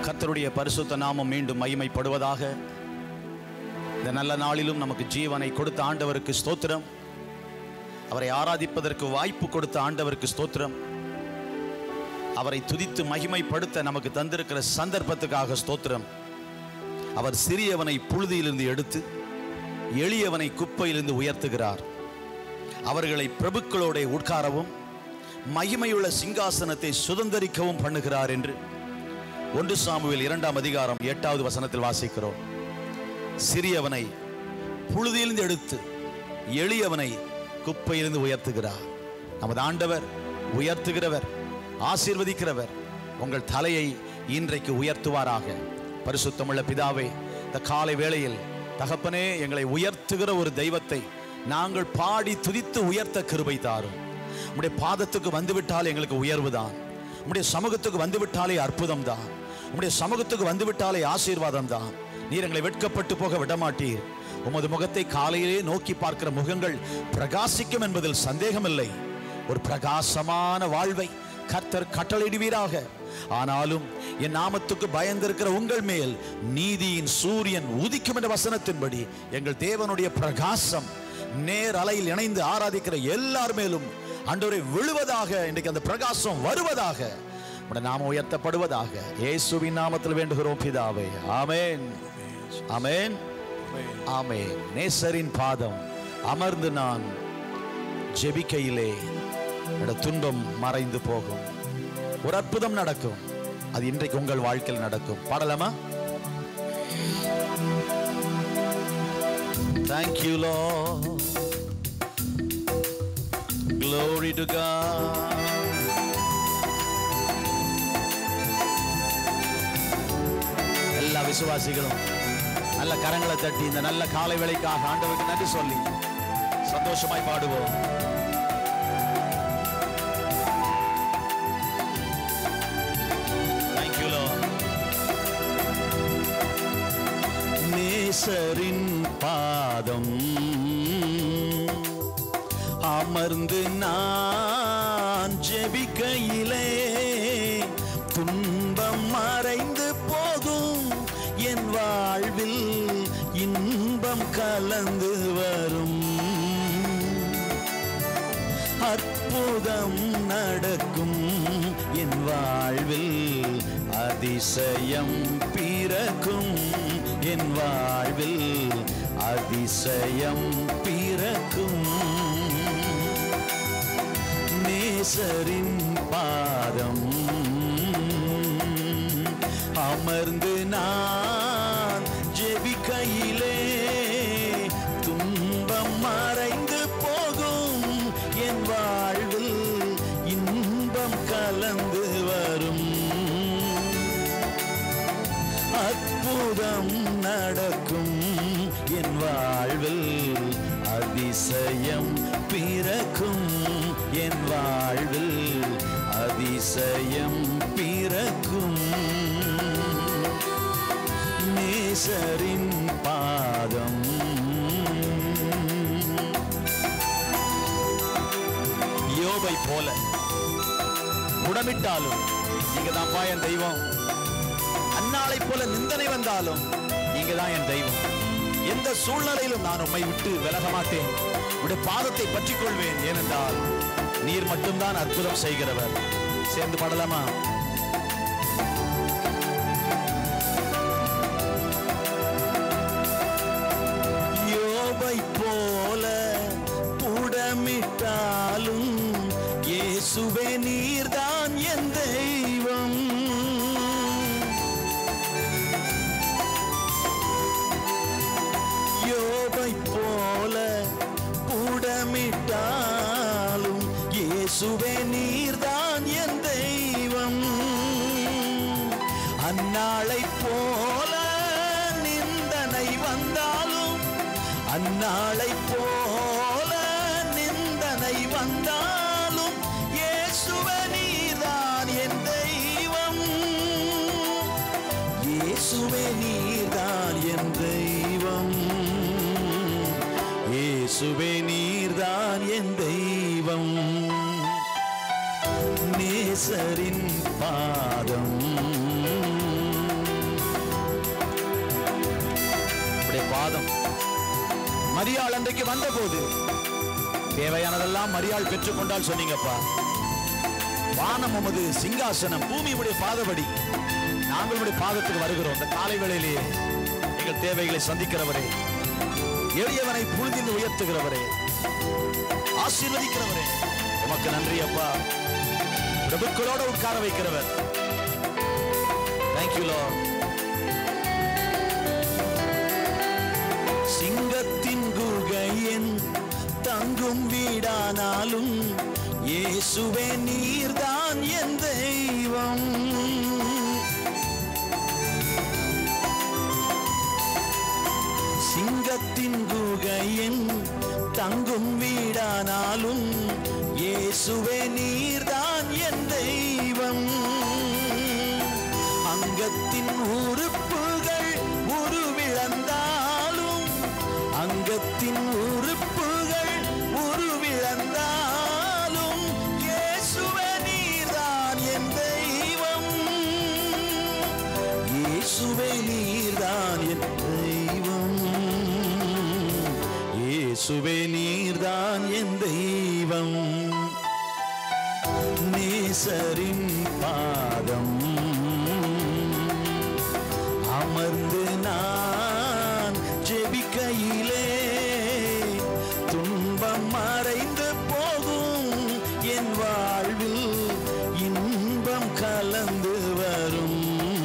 கர்த்தருடைய பரிசுத்த நாமம் மீண்டும் மகிமைப்படுவதாக இந்த நல்ல நாளிலும் நமக்கு ஜீவனை கொடுத்த ஆண்டவருக்கு ஸ்தோத்திரம் அவரை ஆராதிப்பதற்கு வாய்ப்பு கொடுத்த ஆண்டவருக்கு ஸ்தோத்திரம் அவரை துதித்து மகிமைப்படுத்த நமக்கு தந்திருக்கிற சந்தர்ப்பத்துக்காக ஸ்தோத்திரம் அவர் சிறியவனை புழுதியிலிருந்து எடுத்து எளியவனை குப்பையிலிருந்து உயர்த்துகிறார் அவர்களை பிரபுக்களோட உட்காரவும் மகிமையுள்ள சிங்காசனத்தை சுதந்தரிக்கவும் பண்ணுகிறார் என்று ஒன்று சாமுவேல் இரண்டாம் அதிகாரம் எட்டாவது வசனத்தில் வாசிக்கிறோம் சிறியவனை புழுதியிலிருந்து எடுத்து எளியவனை குப்பையிலிருந்து உயர்த்துகிறார் நமது ஆண்டவர் உயர்த்துகிறவர் ஆசீர்வதிக்கிறவர் உங்கள் தலையை இன்றைக்கு உயர்த்துவாராக பரிசுத்தமுள்ள பிதாவே இந்த காலை வேளையில் தகப்பனே எங்களை உயர்த்துகிற ஒரு தெய்வத்தை நாங்கள் பாடி துதித்து உயர்த்த கிருபை தாரும் உம்முடைய பாதத்துக்கு வந்துவிட்டால் எங்களுக்கு உயர்வுதான் உம்முடைய சமூகத்துக்கு வந்துவிட்டாலே அற்புதம் தான் உம்முடைய சமூகத்துக்கு வந்துவிட்டாலே ஆசீர்வாதம் தான் நீர் எங்களை வெட்கப்பட்டு போக விடமாட்டீர் உமது முகத்தை காலையிலே நோக்கி பார்க்கிற முகங்கள் பிரகாசிக்கும் என்பதில் சந்தேகமில்லை ஒரு பிரகாசமான வாழ்வை கர்த்தர் கட்டளையிடுவீராக ஆனாலும் என் நாமத்துக்கு பயந்திருக்கிற உங்கள் மேல் நீதியின் சூரியன் உதிக்கும் என்ற வசனத்தின்படி எங்கள் தேவனுடைய பிரகாசம் நேர் அலையில் இணைந்து ஆராதிக்கிற எல்லார் மேலும் அன்றவரை விழுவதாக இன்றைக்கு அந்த பிரகாசம் வருவதாக உடைய நாமம் உயர்த்தப்படுவதாக இயேசுவின் நாமத்தில் வேண்டுகிறோம் பிதாவே ஆமென் ஆமென் ஆமென் நேசரின் பாதம் அமர்ந்து நான் ஜெபிக்கையிலே என்னோட துன்பம் மறைந்து போகும் ஒரு அற்புதம் நடக்கும் அது இன்றைக்கு உங்கள் வாழ்க்கையில் நடக்கும் பாடலாமா Thank you, Lord. Glory to God. எல்லா விசுவாசிகளும் நல்ல கரங்களை தட்டி இந்த நல்ல காலை வேளைக்காக ஆண்டவருக்கு நன்றி சொல்லி சந்தோஷமாய் பாடுவோம் Thank you, Lord. நேசரின் பாதம் அமர்ந்து நான் ஜெபிக்கையிலே துன்பம் மறைந்து போகும் என் வாழ்வில் இன்பம் கலந்து வரும் அற்புதம் நடக்கும் என் வாழ்வில் அதிசயம் பிறக்கும் என் வாழ்வில் அதிசயம் பிறக்கும் நேசரின் பாதம் அமர்ந்து நான் ஜெபிக்கையிலே துன்பம் மறைந்து போகும் என் வாழ்வில் இன்பம் கலந்து வரும் அற்புதம் நடக்கும் என் வாழ்வில் அதிசயம் பிறக்கும் என் வாழ்வில் அதிசயம் பிறக்கும் நேசரின் பாதம் யோபை போல புடமிட்டாலும் நீங்க தான்ப்பா என் தெய்வம் அன்னாளை போல நிந்தனை வந்தாலும் நீங்க தான் என் தெய்வம் எந்த சூழ்நிலையிலும் நான் உம்மை விட்டு விலக மாட்டேன் உடைய பாதத்தை பற்றிக் கொள்வேன் ஏனென்றால் நீர் மட்டும்தான் அற்புதம் செய்கிறவர் சேர்ந்து பாடலாமா யோபை போல புடமிட்டாலும் இயேசுவே நீர்தான் என் தெய்வம் யோபை போல புடமிட்டாலும் இயேசுவே நீர்தான் என் தெய்வம் அந்நாளை போல நிந்தனை வந்தாலும் அந்நாளை போல நிந்தனை வந்தாலும் இயேசுவே நீர்தான் என் தெய்வம் இயேசுவே நீர்தான் என் தெய்வம் இயேசுவே நீர்தான் என் தெய்வம் நேசரின் பாதம் பாதம் மரியாள் அன்றைக்கு வந்தபோது தேவையானதெல்லாம் மரியாள் பெற்றுக்கொண்டால் சொன்னீங்கப்பா வானம் உமது சிங்காசனம் பூமி உடைய பாதபடி நாங்கள் உடைய பாதத்துக்கு வருகிறோம் இந்த காலை வேளையிலேயே எங்கள் தேவைகளை சந்திக்கிறவரே எளியவனை புழுதில் உயர்த்துகிறவரே ஆசீர்வதிக்கிறவரே உமக்கு நன்றி அப்பா பிரபுக்களோட உட்கார வைக்கிறவர் தேங்க்யூ லோ சிங்கத்தின் குகையின் தங்கும் வீடானாலும் இயேசுவே நீர்தான் என் தெய்வம் சிங்கத்தின் குகையின் தங்கும் வீடானாலும் இயேசுவே நீர்தான் என் தெய்வம் அங்கத்தின் உறுப்புகள் உருவிழந்தாலும் அங்கத்தின் உறுப்புகள் உருவிழந்தாலும் இயேசுவே நீர்தான் என் தெய்வம் இயேசுவே நீர்தான் என் தெய்வம் இயேசுவே நீர்தான் என் தெய்வம் நேசரின் பாதம் அமர்ந்து நான் ஜெபிக்கையிலே துன்பம் மறைந்து போகும் என் வாழ்வில் இன்பம் கலந்து வரும்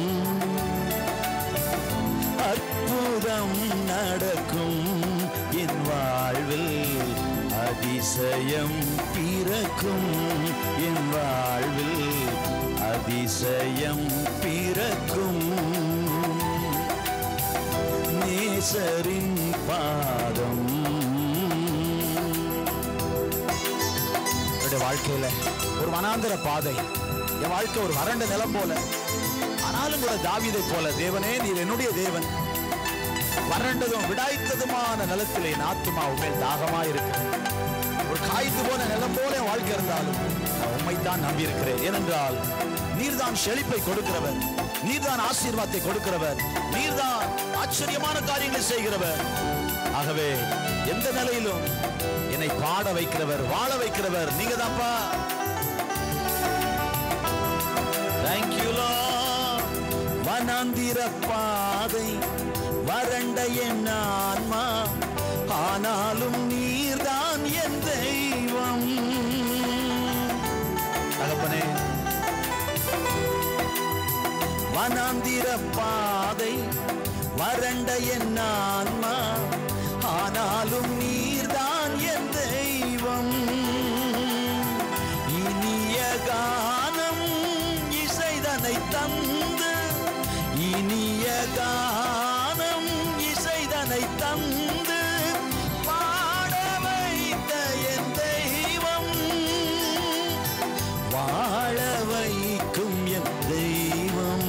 அற்புதம் நடக்கும் என் வாழ்வில் அதிசயம் பிறக்கும் என் வாழ்வில் அதிசயம் பிறக்கும் நேசரின் பாதம் என்னுடைய வாழ்க்கையில ஒரு வனாந்தர பாதை என் வாழ்க்கை ஒரு வறண்ட நிலம் போல ஆனாலும் கூட தாவீதை போல தேவனே நீர் என்னுடைய தேவன் வறண்டதும் விடாய்த்ததுமான நிலத்திலே என் ஆத்துமா உண்மையில் தாகமா இருக்கிறது ஒரு காய்ந்து போன நிலம் போல என் வாழ்க்கை இருந்தாலும் நான் உண்மைத்தான் நம்பி இருக்கிறேன் ஏனென்றால் நீர்தான் செழிப்பை கொடுக்கிறவர் நீர்தான் ஆசீர்வாதத்தை கொடுக்கிறவர் நீர்தான் ஆச்சரியமான காரியங்களை செய்கிறவர் ஆகவே எந்த நிலையிலும் என்னை பாட வைக்கிறவர் வாழ வைக்கிறவர் நீங்க தான்ப்பா தேங்க்யூ வனாந்திர பாதை வறண்ட என் ஆன்மா ஆனாலும் நீர்தான் என் தெய்வம் தகப்பனே வனாந்திர பாதை வறண்ட என் ஆன்மா ஆனாலும் நீர்தான் என் தெய்வம் இனிய கானம் இசைதனை தந்து இனிய கானம் இசைதனை தந்து பாட வைத்த என் தெய்வம் வாழ வைக்கும் என் தெய்வம்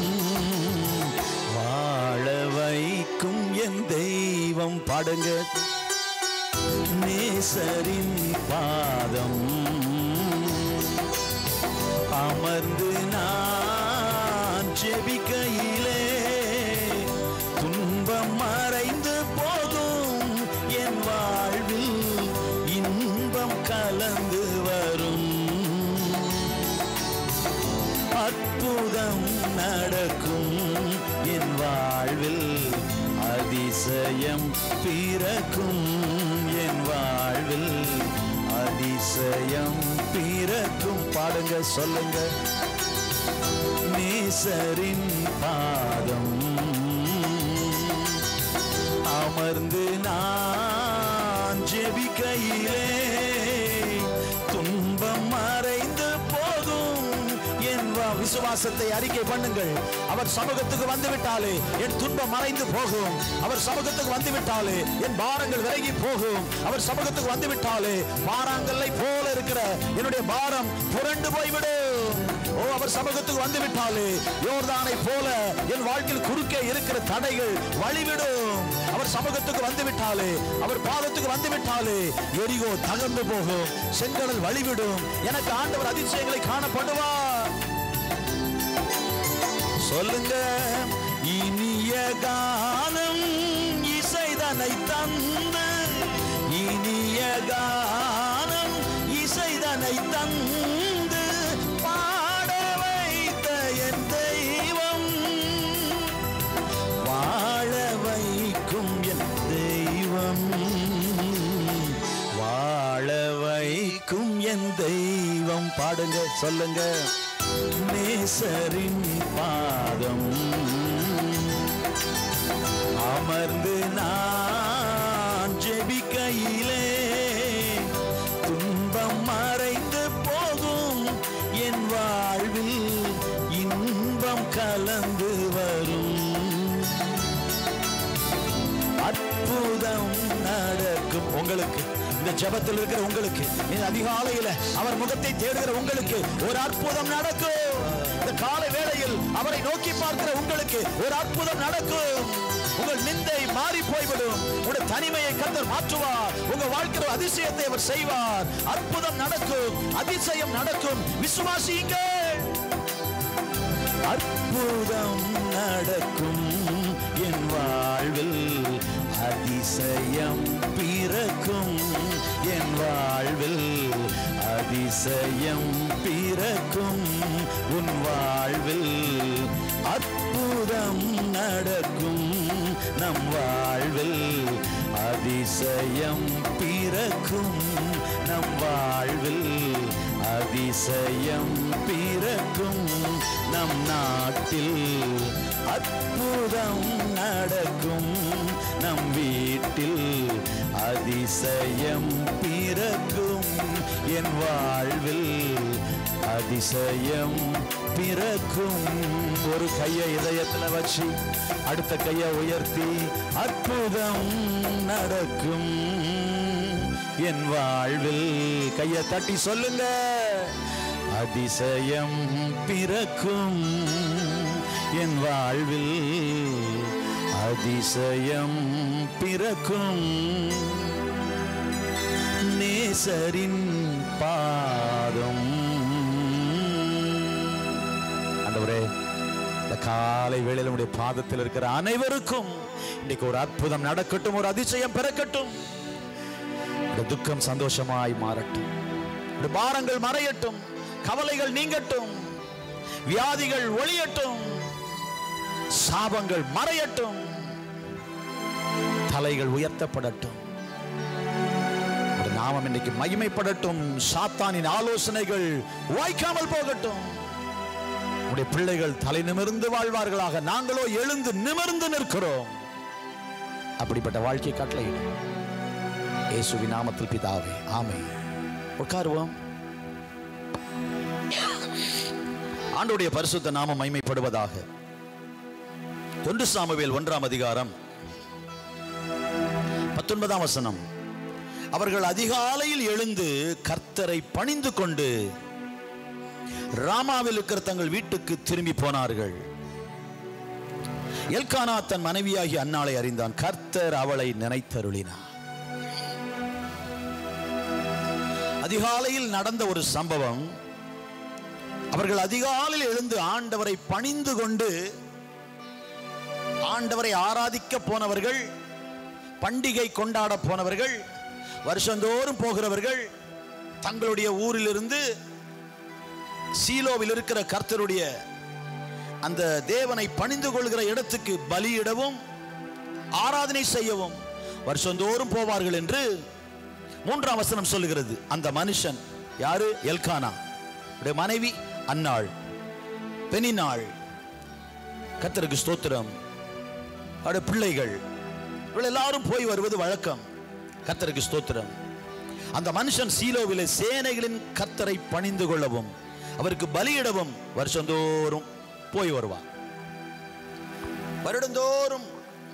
வாழ வைக்கும் என் தெய்வம் பாடுங்க நேசரின் பாதம் அமர்ந்து நான் ஜெபிக்கையிலே துன்பம் மறைந்து போகும் என் வாழ்வில் இன்பம் கலந்து வரும் அற்புதம் நடக்கும் என் வாழ்வில் அதிசயம் பிறக்கும் என் வாழ்வில் அதிசயம் பிறக்கும் பாடுங்க சொல்லுங்க நேசரின் பாதம் அமர்ந்து நான் ஜெபிக்கையிலே துன்பம் மறைந்து போகும் என் வா- விசுவாசத்தை அறிக்கை பண்ணுங்கள் அவர் சமூகத்துக்கு வந்து விட்டாலே என் துன்பம் மறைந்து போகும் அவர் சமூகத்துக்கு வந்து விட்டாலே என் பாரங்கள் விலகி போகும் அவர் சமூகத்துக்கு வந்து விட்டாலே பாறாங்கல்லை போல இருக்கிற என்னுடைய பாரம் புரண்டு போய்விடும் ஓ அவர் சமூகத்துக்கு வந்து விட்டாலே யோர்தானை போல என் வாழ்க்கையில் குறுக்கே இருக்கிற தடைகள் வழிவிடும் அவர் சமூகத்துக்கு வந்து விட்டாலே அவர் பாதத்துக்கு வந்து விட்டாலே எரிகோ தகர்ந்து போகும் செங்கடல் வழிவிடும் எனக்கு ஆண்டவர் அதிசயங்களை காணப்படுவார் சொல்லுங்க இனிய கானம் இசை இசைதனை தந்து இனிய கானம் இசைதனை தந்து பாட வைத்த என் தெய்வம் வாழ வைக்கும் என் தெய்வம் வாழ வைக்கும் என் தெய்வம் பாடுங்க சொல்லுங்க நேசரின் பாதம் அமர்ந்து நான் ஜெபிக்கையிலே துன்பம் மறைந்து போகும் என் வாழ்வில் இன்பம் கலந்து வரும் அற்புதம் நடக்கும் உங்களுக்கு இந்த ஜெபத்தில் இருக்கிற உங்களுக்கு இந்த அதிகாலையில அவர் முகத்தை தேடுகிற உங்களுக்கு ஒரு அற்புதம் நடக்கும் இந்த காலை வேளையில் அவரை நோக்கி பார்க்கிற உங்களுக்கு ஒரு அற்புதம் நடக்கும் உங்கள் நிந்தை மாறி போய்விடும் உங்கள் தனிமையை கத்தர் மாற்றுவார் உங்க வாழ்க்கையில் அதிசயத்தை அவர் செய்வார் அற்புதம் நடக்கும் அதிசயம் நடக்கும் விசுவாசியுங்கள் அற்புதம் நடக்கும் என் வாழ்வில் அதிசயம் பிறக்கும் என் வாழ்வில் அதிசயம் பிறக்கும் உன் வாழ்வில் அற்புதம் நடக்கும் நம் வாழ்வில் அதிசயம் பிறக்கும் நம் வாழ்வில் அதிசயம் பிறக்கும் நம் நாட்டில் அற்புதம் நடக்கும் நம் வீட்டில் அதிசயம் பிறக்கும் என் வாழ்வில் அதிசயம் பிறக்கும் ஒரு கையை இதயத்தில் வச்சு அடுத்த கையை உயர்த்தி அற்புதம் நடக்கும் என் வாழ்வில் கையை தட்டி சொல்லுங்க அதிசயம் பிறக்கும் என் வாழ்வில் அதிசயம் பிறக்கும் நேசரின் பாதம் ஆண்டவரே இந்த காலை வேளையில் உடைய பாதத்தில் இருக்கிற அனைவருக்கும் இன்னைக்கு ஒரு அற்புதம் நடக்கட்டும் ஒரு அதிசயம் பிறக்கட்டும் இந்த துக்கம் சந்தோஷமாய் மாறட்டும் இந்த பாரங்கள் மறையட்டும் கவலைகள் நீங்கட்டும் வியாதிகள் ஒளியட்டும் சாபங்கள் மறையட்டும் தலைகள் உயர்த்தப்படட்டும் உம்முடைய நாமம் இன்னைக்கு மகிமைப்படட்டும் சாத்தானின் ஆலோசனைகள் வாய்க்காமல் போகட்டும் உடைய பிள்ளைகள் தலை நிமிர்ந்து வாழ்வார்களாக நாங்களோ எழுந்து நிமிர்ந்து நிற்கிறோம் அப்படிப்பட்ட வாழ்க்கை கட்டளையிடும் இயேசுவின் நாமத்தில் பிதாவே ஆமே உட்காருவோம் ஆண்டுடைய பரிசுத்த நாமம் மைமைப்படுவதாக ஒன்று சாமுவேல் ஒன்றாம் அதிகாரம் பத்தொன்பதாம் வசனம் அவர்கள் அதிகாலையில் எழுந்து கர்த்தரை பணிந்து கொண்டு ராமாவில் இருக்கிற தங்கள் வீட்டுக்கு திரும்பி போனார்கள் எல்கானா தன் மனைவியாகி அன்னாளை அறிந்தான் கர்த்தர் அவளை நினைத்தருளினார் அதிகாலையில் நடந்த ஒரு சம்பவம் அவர்கள் அதிகாலையில் எழுந்து ஆண்டவரை பணிந்து கொண்டு ஆண்டவரை ஆராதிக்க போனவர்கள் பண்டிகை கொண்டாட போனவர்கள் வருஷந்தோறும் போகிறவர்கள் தங்களுடைய ஊரிலிருந்து சீலோவில் இருக்கிற கர்த்தருடைய அந்த தேவனை பணிந்து கொள்கிற இடத்துக்கு பலியிடவும் ஆராதனை செய்யவும் வருஷந்தோறும் போவார்கள் என்று மூன்றாம் வசனம் சொல்லுகிறது அந்த மனுஷன் யாரு எல்கானா அவருடைய மனைவி அன்னாள் பெனினாள் கர்த்தருக்கு ஸ்தோத்திரம் அவருடைய பிள்ளைகள் இவர்கள் எல்லாரும் போய் வருவது வழக்கம் கர்த்தருக்கு ஸ்தோத்திரம் அந்த மனுஷன் சீலோவிலே சேனைகளின் கர்த்தரை பணிந்து கொள்ளவும் அவருக்கு பலியிடவும் வருஷந்தோறும் போய் வருவார் வருடந்தோறும்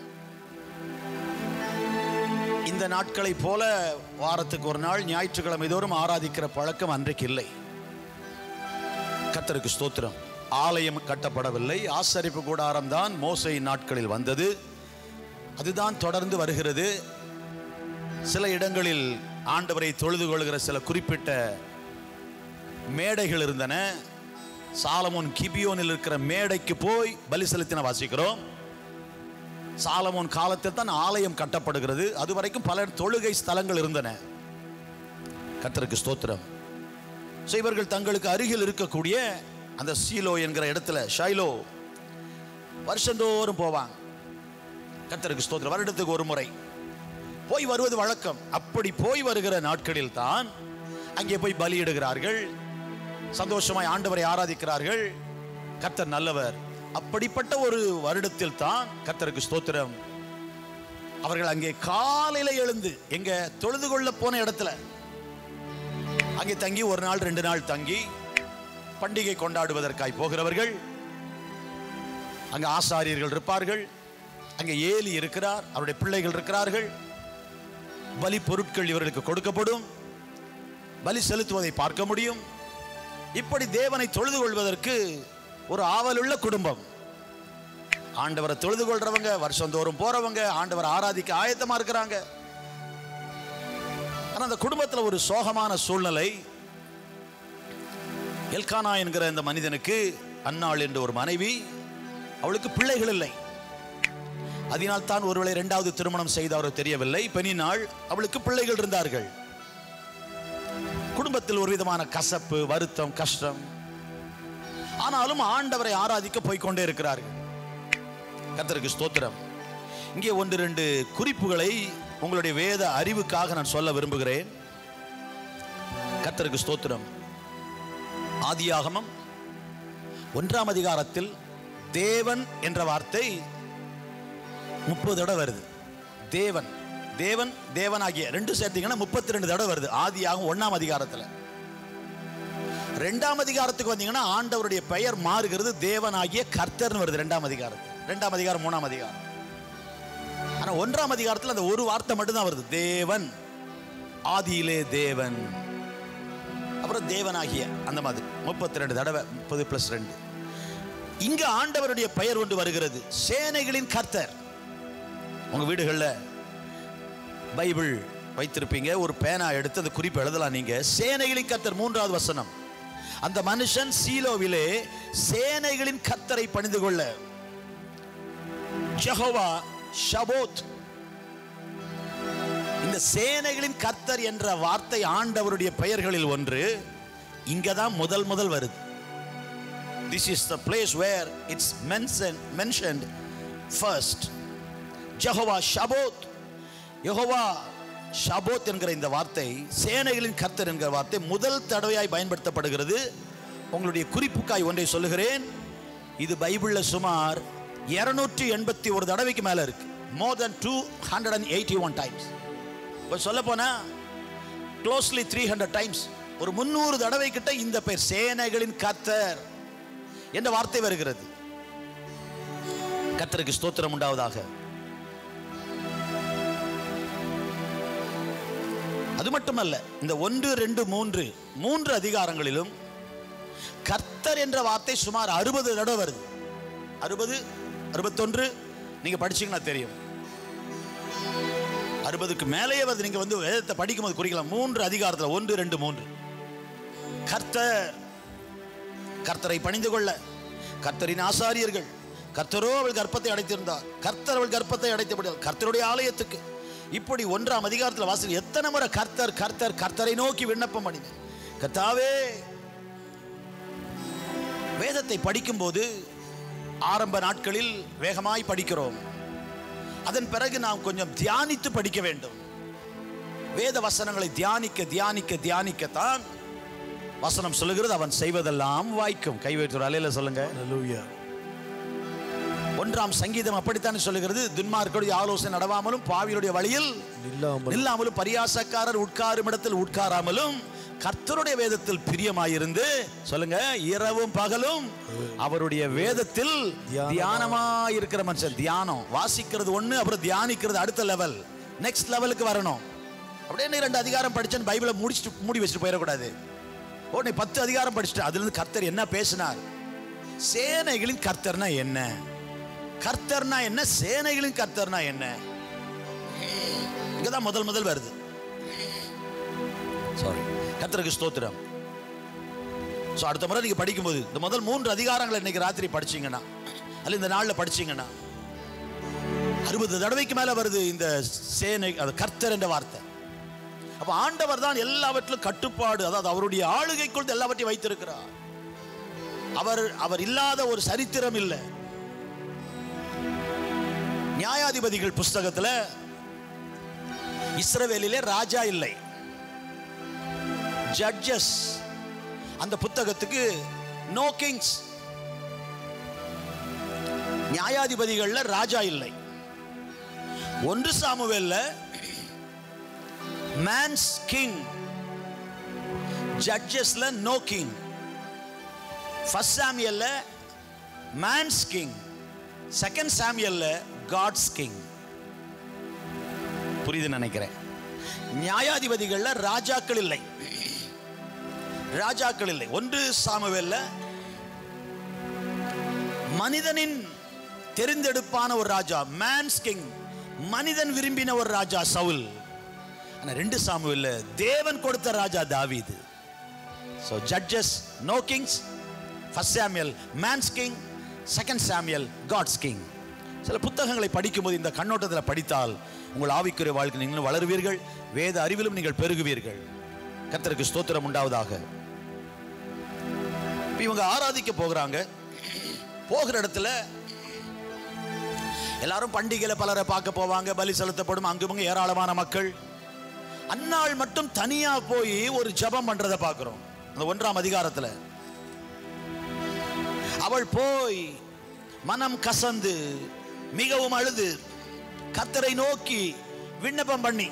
இந்த நாட்களைப் போல வாரத்துக்கு ஒரு நாள் ஞாயிற்றுக்கிழமை தோறும் ஆராதிக்கிற பழக்கம் அன்றைக்கு இல்லை கர்த்தருக்கு ஸ்தோத்திரம் ஆலயம் கட்டப்படவில்லை ஆசரிப்பு கூடாரம் தான் மோசை நாட்களில் வந்தது அதுதான் தொடர்ந்து வருகிறது சில இடங்களில் ஆண்டவரை தொழுது கொள்கிற சில குறிப்பிட்ட மேடைகள் இருந்தன சாலமோன் கிபியோனில் இருக்கிற மேடைக்கு போய் பலி செலுத்தின வாசிக்கிறோம் சாலமோன் காலத்தில் தான் ஆலயம் கட்டப்படுகிறது அது வரைக்கும் பல தொழுகை ஸ்தலங்கள் இருந்தன கர்த்தருக்கு ஸ்தோத்திரம் So, இவர்கள் தங்களுக்கு அருகில் இருக்கக்கூடிய அந்த சீலோ என்கிற இடத்துல ஷைலோ வருஷந்தோறும் போவாங்க கர்த்தருக்கு ஸ்தோத்திரம் வருடத்துக்கு ஒரு முறை போய் வருவது வழக்கம் அப்படி போய் வருகிற நாட்களில் தான் அங்கே போய் பலியிடுகிறார்கள் சந்தோஷமாய் ஆண்டவரை ஆராதிக்கிறார்கள் கர்த்தர் நல்லவர் அப்படிப்பட்ட ஒரு வருடத்தில் தான் கர்த்தருக்கு ஸ்தோத்திரம் அவர்கள் அங்கே காலையில எழுந்து எங்க தொழுது கொள்ள போன இடத்துல அங்கே தங்கி ஒரு நாள் ரெண்டு நாள் தங்கி பண்டிகை கொண்டாடுவதற்காய் போகிறவர்கள் அங்க ஆசாரியர்கள் இருப்பார்கள் அங்கே ஏலி இருக்கிறார் அவருடைய பிள்ளைகள் இருக்கிறார்கள் பலி பொருட்கள் இவர்களுக்கு கொடுக்கப்படும் பலி செலுத்துவதை பார்க்க முடியும் இப்படி தேவனை தொழுது கொள்வதற்கு ஒரு ஆவலுள்ள குடும்பம் ஆண்டவரை தொழுது கொள்றவங்க வருஷந்தோறும் போறவங்க ஆண்டவரை ஆராதிக்க ஆயத்தமா இருக்கிறாங்க ஆனா அந்த குடும்பத்துல ஒரு சோகமான சூழ்நிலை எல்கானா என்கிற இந்த மனிதனுக்கு அன்னாள் என்ற ஒரு மனைவி அவளுக்கு பிள்ளைகள் இல்லை அதனால் தான் ஒருவேளை இரண்டாவது திருமணம் செய்தவர் தெரியவில்லை பெண்ணினாள் அவளுக்கு பிள்ளைகள் இருந்தார்கள் குடும்பத்தில் ஒரு விதமான கசப்பு வருத்தம் கஷ்டம் ஆனாலும் ஆண்டவரை ஆராதிக்க போய்க்கொண்டே இருக்கிறார்கள் கர்த்தருக்கு ஸ்தோத்திரம் இங்கே ஒன்று ரெண்டு குறிப்புகளை உங்களுடைய வேத அறிவுக்காக நான் சொல்ல விரும்புகிறேன் கர்த்தருக்கு ஸ்தோத்திரம் ஆதியாகமம் ஒன்றாம் அதிகாரத்தில் தேவன் என்ற வார்த்தை முப்பது தடவை வருது தேவன் தேவன் தேவனாகிய ரெண்டு சேர்த்தீங்கன்னா முப்பத்தி ரெண்டு தடவை வருது ஆதியாகும் ஒண்ணாம் அதிகாரத்தில் ரெண்டாம் அதிகாரத்துக்கு வந்தீங்கன்னா ஆண்டவருடைய பெயர் மாறுகிறது தேவனாகிய கர்த்தர்னு வருது ரெண்டாம் அதிகாரம் ரெண்டாம் அதிகாரம் மூணாம் அதிகாரம் ஆனா ஒன்றாம் அதிகாரத்தில் அந்த ஒரு வார்த்தை மட்டும்தான் வருது தேவன் ஆதியிலே தேவன் அப்புறம் தேவனாகிய அந்த மாதிரி முப்பத்தி ரெண்டு தடவை முப்பது பிளஸ் ரெண்டு இங்க ஆண்டவருடைய பெயர் ஒன்று வருகிறது சேனைகளின் கர்த்தர் உங்க வீடுகளில் பைபிள் வைத்திருப்பீங்க ஒரு பேனா எடுத்து அந்த குறிப்பு எழுதலாம் நீங்க சேனைகளின் கர்த்தர் மூன்றாவது வசனம் அந்த மனுஷன் சீலோவிலே சேனைகளின் கர்த்தரை பணிந்து கொள்ள ஜெகோவா ஷபோத் இந்த சேனைகளின் கர்த்தர் என்ற வார்த்தை ஆண்டவருடைய பெயர்களில் ஒன்று இங்கதான் முதல் முதல் வருது this is the place where it's mention mentioned first Jehovah Sabaoth Jehovah Sabaoth என்கிற இந்த வார்த்தை சேனைகளின் கர்த்தர் என்கிற வார்த்தை முதல் தடவையாய் பயன்படுத்தப்படுகிறது உங்களுடைய குறிப்புக்காய் ஒன்றை சொல்லுகிறேன் இது பைபிளில் சுமார் இருநூற்றி எண்பத்தி ஒரு தடவைக்கு மேலே இருக்கு more than two hundred and eighty one times சொல்ல போனா க்ளோஸ்லி த்ரீ ஹண்ட்ரட் டைம்ஸ் ஒரு முந்நூறு தடவை கிட்ட இந்த பேர் சேனைகளின் கர்த்தர் என்ற வார்த்தை வருகிறது கர்த்தருக்கு ஸ்தோத்திரம் உண்டாவதாக அது மட்டுமல்ல இந்த ஒன்று ரெண்டு மூன்று மூன்று அதிகாரங்களிலும் கர்த்தர் என்ற வார்த்தை சுமார் அறுபது தடவை வருது அறுபது அறுபத்தொன்று நீங்க படிச்சீங்கன்னா தெரியும் அறுபதுக்கு மேலேயே வருது நீங்க வந்து வேதத்தை படிக்கும்போது குறிக்கலாம் மூன்று அதிகாரத்தில் ஒன்று ரெண்டு மூன்று கர்த்தர் கர்த்தரை பணிந்து கொள்ள கர்த்தரின் ஆசாரியர்கள் கர்த்தரோ அவள் கர்ப்பத்தை அடைத்திருந்தார் கர்த்தர் அவள் கர்ப்பத்தை அடைத்தபடி கர்த்தருடைய ஆலயத்துக்கு இப்படி ஒன்றாம் அதிகாரத்தில் வாசல் எத்தனை முறை கர்த்தர் கர்த்தர் கர்த்தரை நோக்கி விண்ணப்பம் பண்ணினேன் கர்த்தாவே வேதத்தை படிக்கும்போது ஆரம்ப நாட்களில் வேகமாய் படிக்கிறோம் அதன் பிறகு நாம் கொஞ்சம் தியானித்து படிக்க வேண்டும் வேத வசனங்களை தியானிக்க தியானிக்க தியானிக்கத்தான் வசனம் சொல்லுகிறது அவன் செய்வதெல்லாம் வாய்க்கும் கை வைத்து அலையில சொல்லுங்க Hallelujah. ஒன்றாம் சங்கீதம் அப்படித்தான் சொல்லுகிறது துன்மார்களுடைய ஆலோசனை நடவாமலும் பாவியுடைய வழியில் நில்லாமல் நில்லாமலும் பரியாசக்காரர் உட்காரும் இடத்தில் உட்காராமலும் கர்த்தருடைய வேதத்தில் பிரியமாயிருந்து சொல்லுங்க இரவும் பகலும் அவருடைய வேதத்தில் தியானமா- தியானமா இருக்கிற மனுஷன் தியானம் வாசிக்கிறது ஒண்ணு அப்புறம் தியானிக்கிறது அடுத்த லெவல் நெக்ஸ்ட் லெவலுக்கு வரணும் அப்படியே நீ ரெண்டு அதிகாரம் படிச்சேன்னு பைபிளை முடிச்சுட்டு மூடி வச்சுட்டு போயிடக்கூடாது ஓ நீ பத்து அதிகாரம் படிச்சுட்டு அதுல இருந்து கர்த்தர் என்ன பேசினார் சேனைகளின் கர்த்தர்னா என்ன கர்த்தர்னா என்ன சேனைகளின் கர்த்தர்னா என்ன இங்கதான் முதல் முதல் வருது சாரி கர்த்தருக்கு ஸ்தோத்திரம் ஸோ அடுத்த முறை நீங்க படிக்கும்போது இந்த முதல் மூன்று அதிகாரங்களை இன்னைக்கு ராத்திரி படிச்சீங்கன்னா அல்ல இந்த நாள்ல படிச்சீங்கன்னா அறுபது தடவைக்கு மேல வருது இந்த சேனை அது கர்த்தர் என்ற வார்த்தை அப்ப ஆண்டவர் தான் எல்லாவற்றிலும் கட்டுப்பாடு அதாவது அவருடைய ஆளுகைக்குள் எல்லாவற்றையும் வைத்திருக்கிறார் அவர் அவர் இல்லாத ஒரு சரித்திரம் இல்லை நியாயாதிபதிகள் புஸ்தகத்துல இஸ்ரவேலிலே ராஜா இல்லை ஜட்ஜஸ் அந்த புத்தகத்துக்கு நோ கிங்ஸ் நியாயாதிபதிகள்ல ராஜா இல்லை ஒன்று சாமுவேல்ல மேன்ஸ் கிங் ஜட்ஜஸ்ல நோ கிங் ஃபர்ஸ்ட் சாமியல்ல மேன்ஸ் கிங் செகண்ட் சாமியல்ல காட்ஸ் கிங் புரியுது நினைக்கிறேன் நியாயாதிபதிகள்ல ராஜாக்கள் இல்லை ராஜாக்கள் இல்லை ஒன்று சாமுவேல்ல மனிதனின் தெரிந்தெடுப்பான ஒரு ராஜா மேன்ஸ் கிங் மனிதன் விரும்பின ஒரு ராஜா சவுல் ஆனா ரெண்டு சாமுவேல்ல தேவன் கொடுத்த ராஜா தாவீது so Judges no kings first Samuel man's king second Samuel God's king சில புத்தகங்களை படிக்கும்போது இந்த கண்ணோட்டத்தில் படித்தால் உங்கள் ஆவிக்குரிய வாழ்க்கை நீங்களும் வளருவீர்கள் வேத அறிவிலும் நீங்கள் பெருகுவீர்கள் கர்த்தருக்கு ஸ்தோத்திரம் உண்டாவதாக இப்ப இவங்க ஆராதிக்க போகிறாங்க போகிற இடத்துல எல்லாரும் பண்டிகையில பலரை பார்க்க போவாங்க பலி செலுத்தப்படும் அங்குமங்க ஏராளமான மக்கள் அந்நாள் மட்டும் தனியா போய் ஒரு ஜெபம் பண்றதை பார்க்கிறோம் அந்த ஒன்றாம் அதிகாரத்துல அவள் போய் மனம் கசந்து மிகவும் அழுது கத்தரை நோக்கி விண்ணப்பம் பண்ணி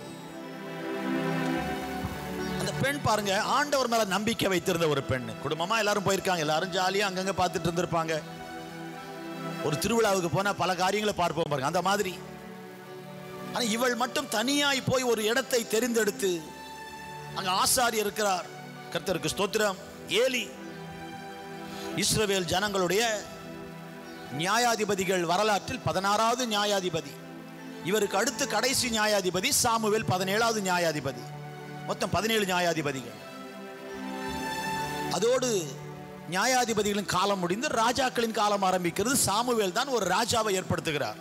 அந்த பெண் பாருங்க ஆண்டவர் மேல நம்பிக்கை வைத்திருந்த ஒரு பெண் குடும்பமா எல்லாரும் போயிருக்காங்க எல்லாரும் ஜாலியா அங்கங்க பார்த்துட்டு இருந்திருப்பாங்க ஒரு திருவிழாவுக்கு போனா பல காரியங்களை பார்ப்போம் பாருங்க அந்த மாதிரி ஆனா இவள் மட்டும் தனியாய் போய் ஒரு இடத்தை தெரிந்தெடுத்து அங்க ஆசாரி இருக்கிறார் கர்த்தருக்கு ஸ்தோத்திரம் ஏலி இஸ்ரவேல் ஜனங்களுடைய நியாயாதிபதிகள் வரலாற்றில் பதினாறாவது நியாயாதிபதி இவருக்கு அடுத்து கடைசி நியாயாதிபதி சாமுவேல் பதினேழாவது நியாயாதிபதி மொத்தம் பதினேழு நியாயாதிபதிகள் அதோடு நியாயாதிபதிகளின் காலம் முடிந்து ராஜாக்களின் காலம் ஆரம்பிக்கிறது சாமுவேல் தான் ஒரு ராஜாவை ஏற்படுத்துகிறார்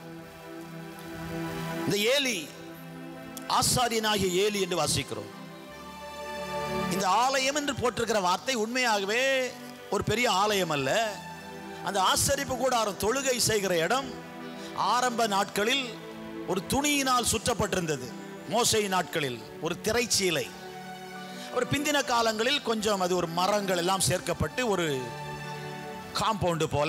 இந்த ஏலி ஆசாரியனாகிய ஏலி என்று வாசிக்கிறோம் இந்த ஆலயம் என்று போட்டிருக்கிற வார்த்தை உண்மையாகவே ஒரு பெரிய ஆலயம் அல்ல அந்த ஆசரிப்பு கூடாரம் தொழுகை செய்கிற இடம் ஆரம்ப நாட்களில் ஒரு துணியினால் சுற்றப்பட்டிருந்தது மோசை நாட்களில் ஒரு திரைச்சீலை ஒரு பிந்தின காலங்களில் கொஞ்சம் அது ஒரு மரங்கள் எல்லாம் சேர்க்கப்பட்டு ஒரு காம்பவுண்டு போல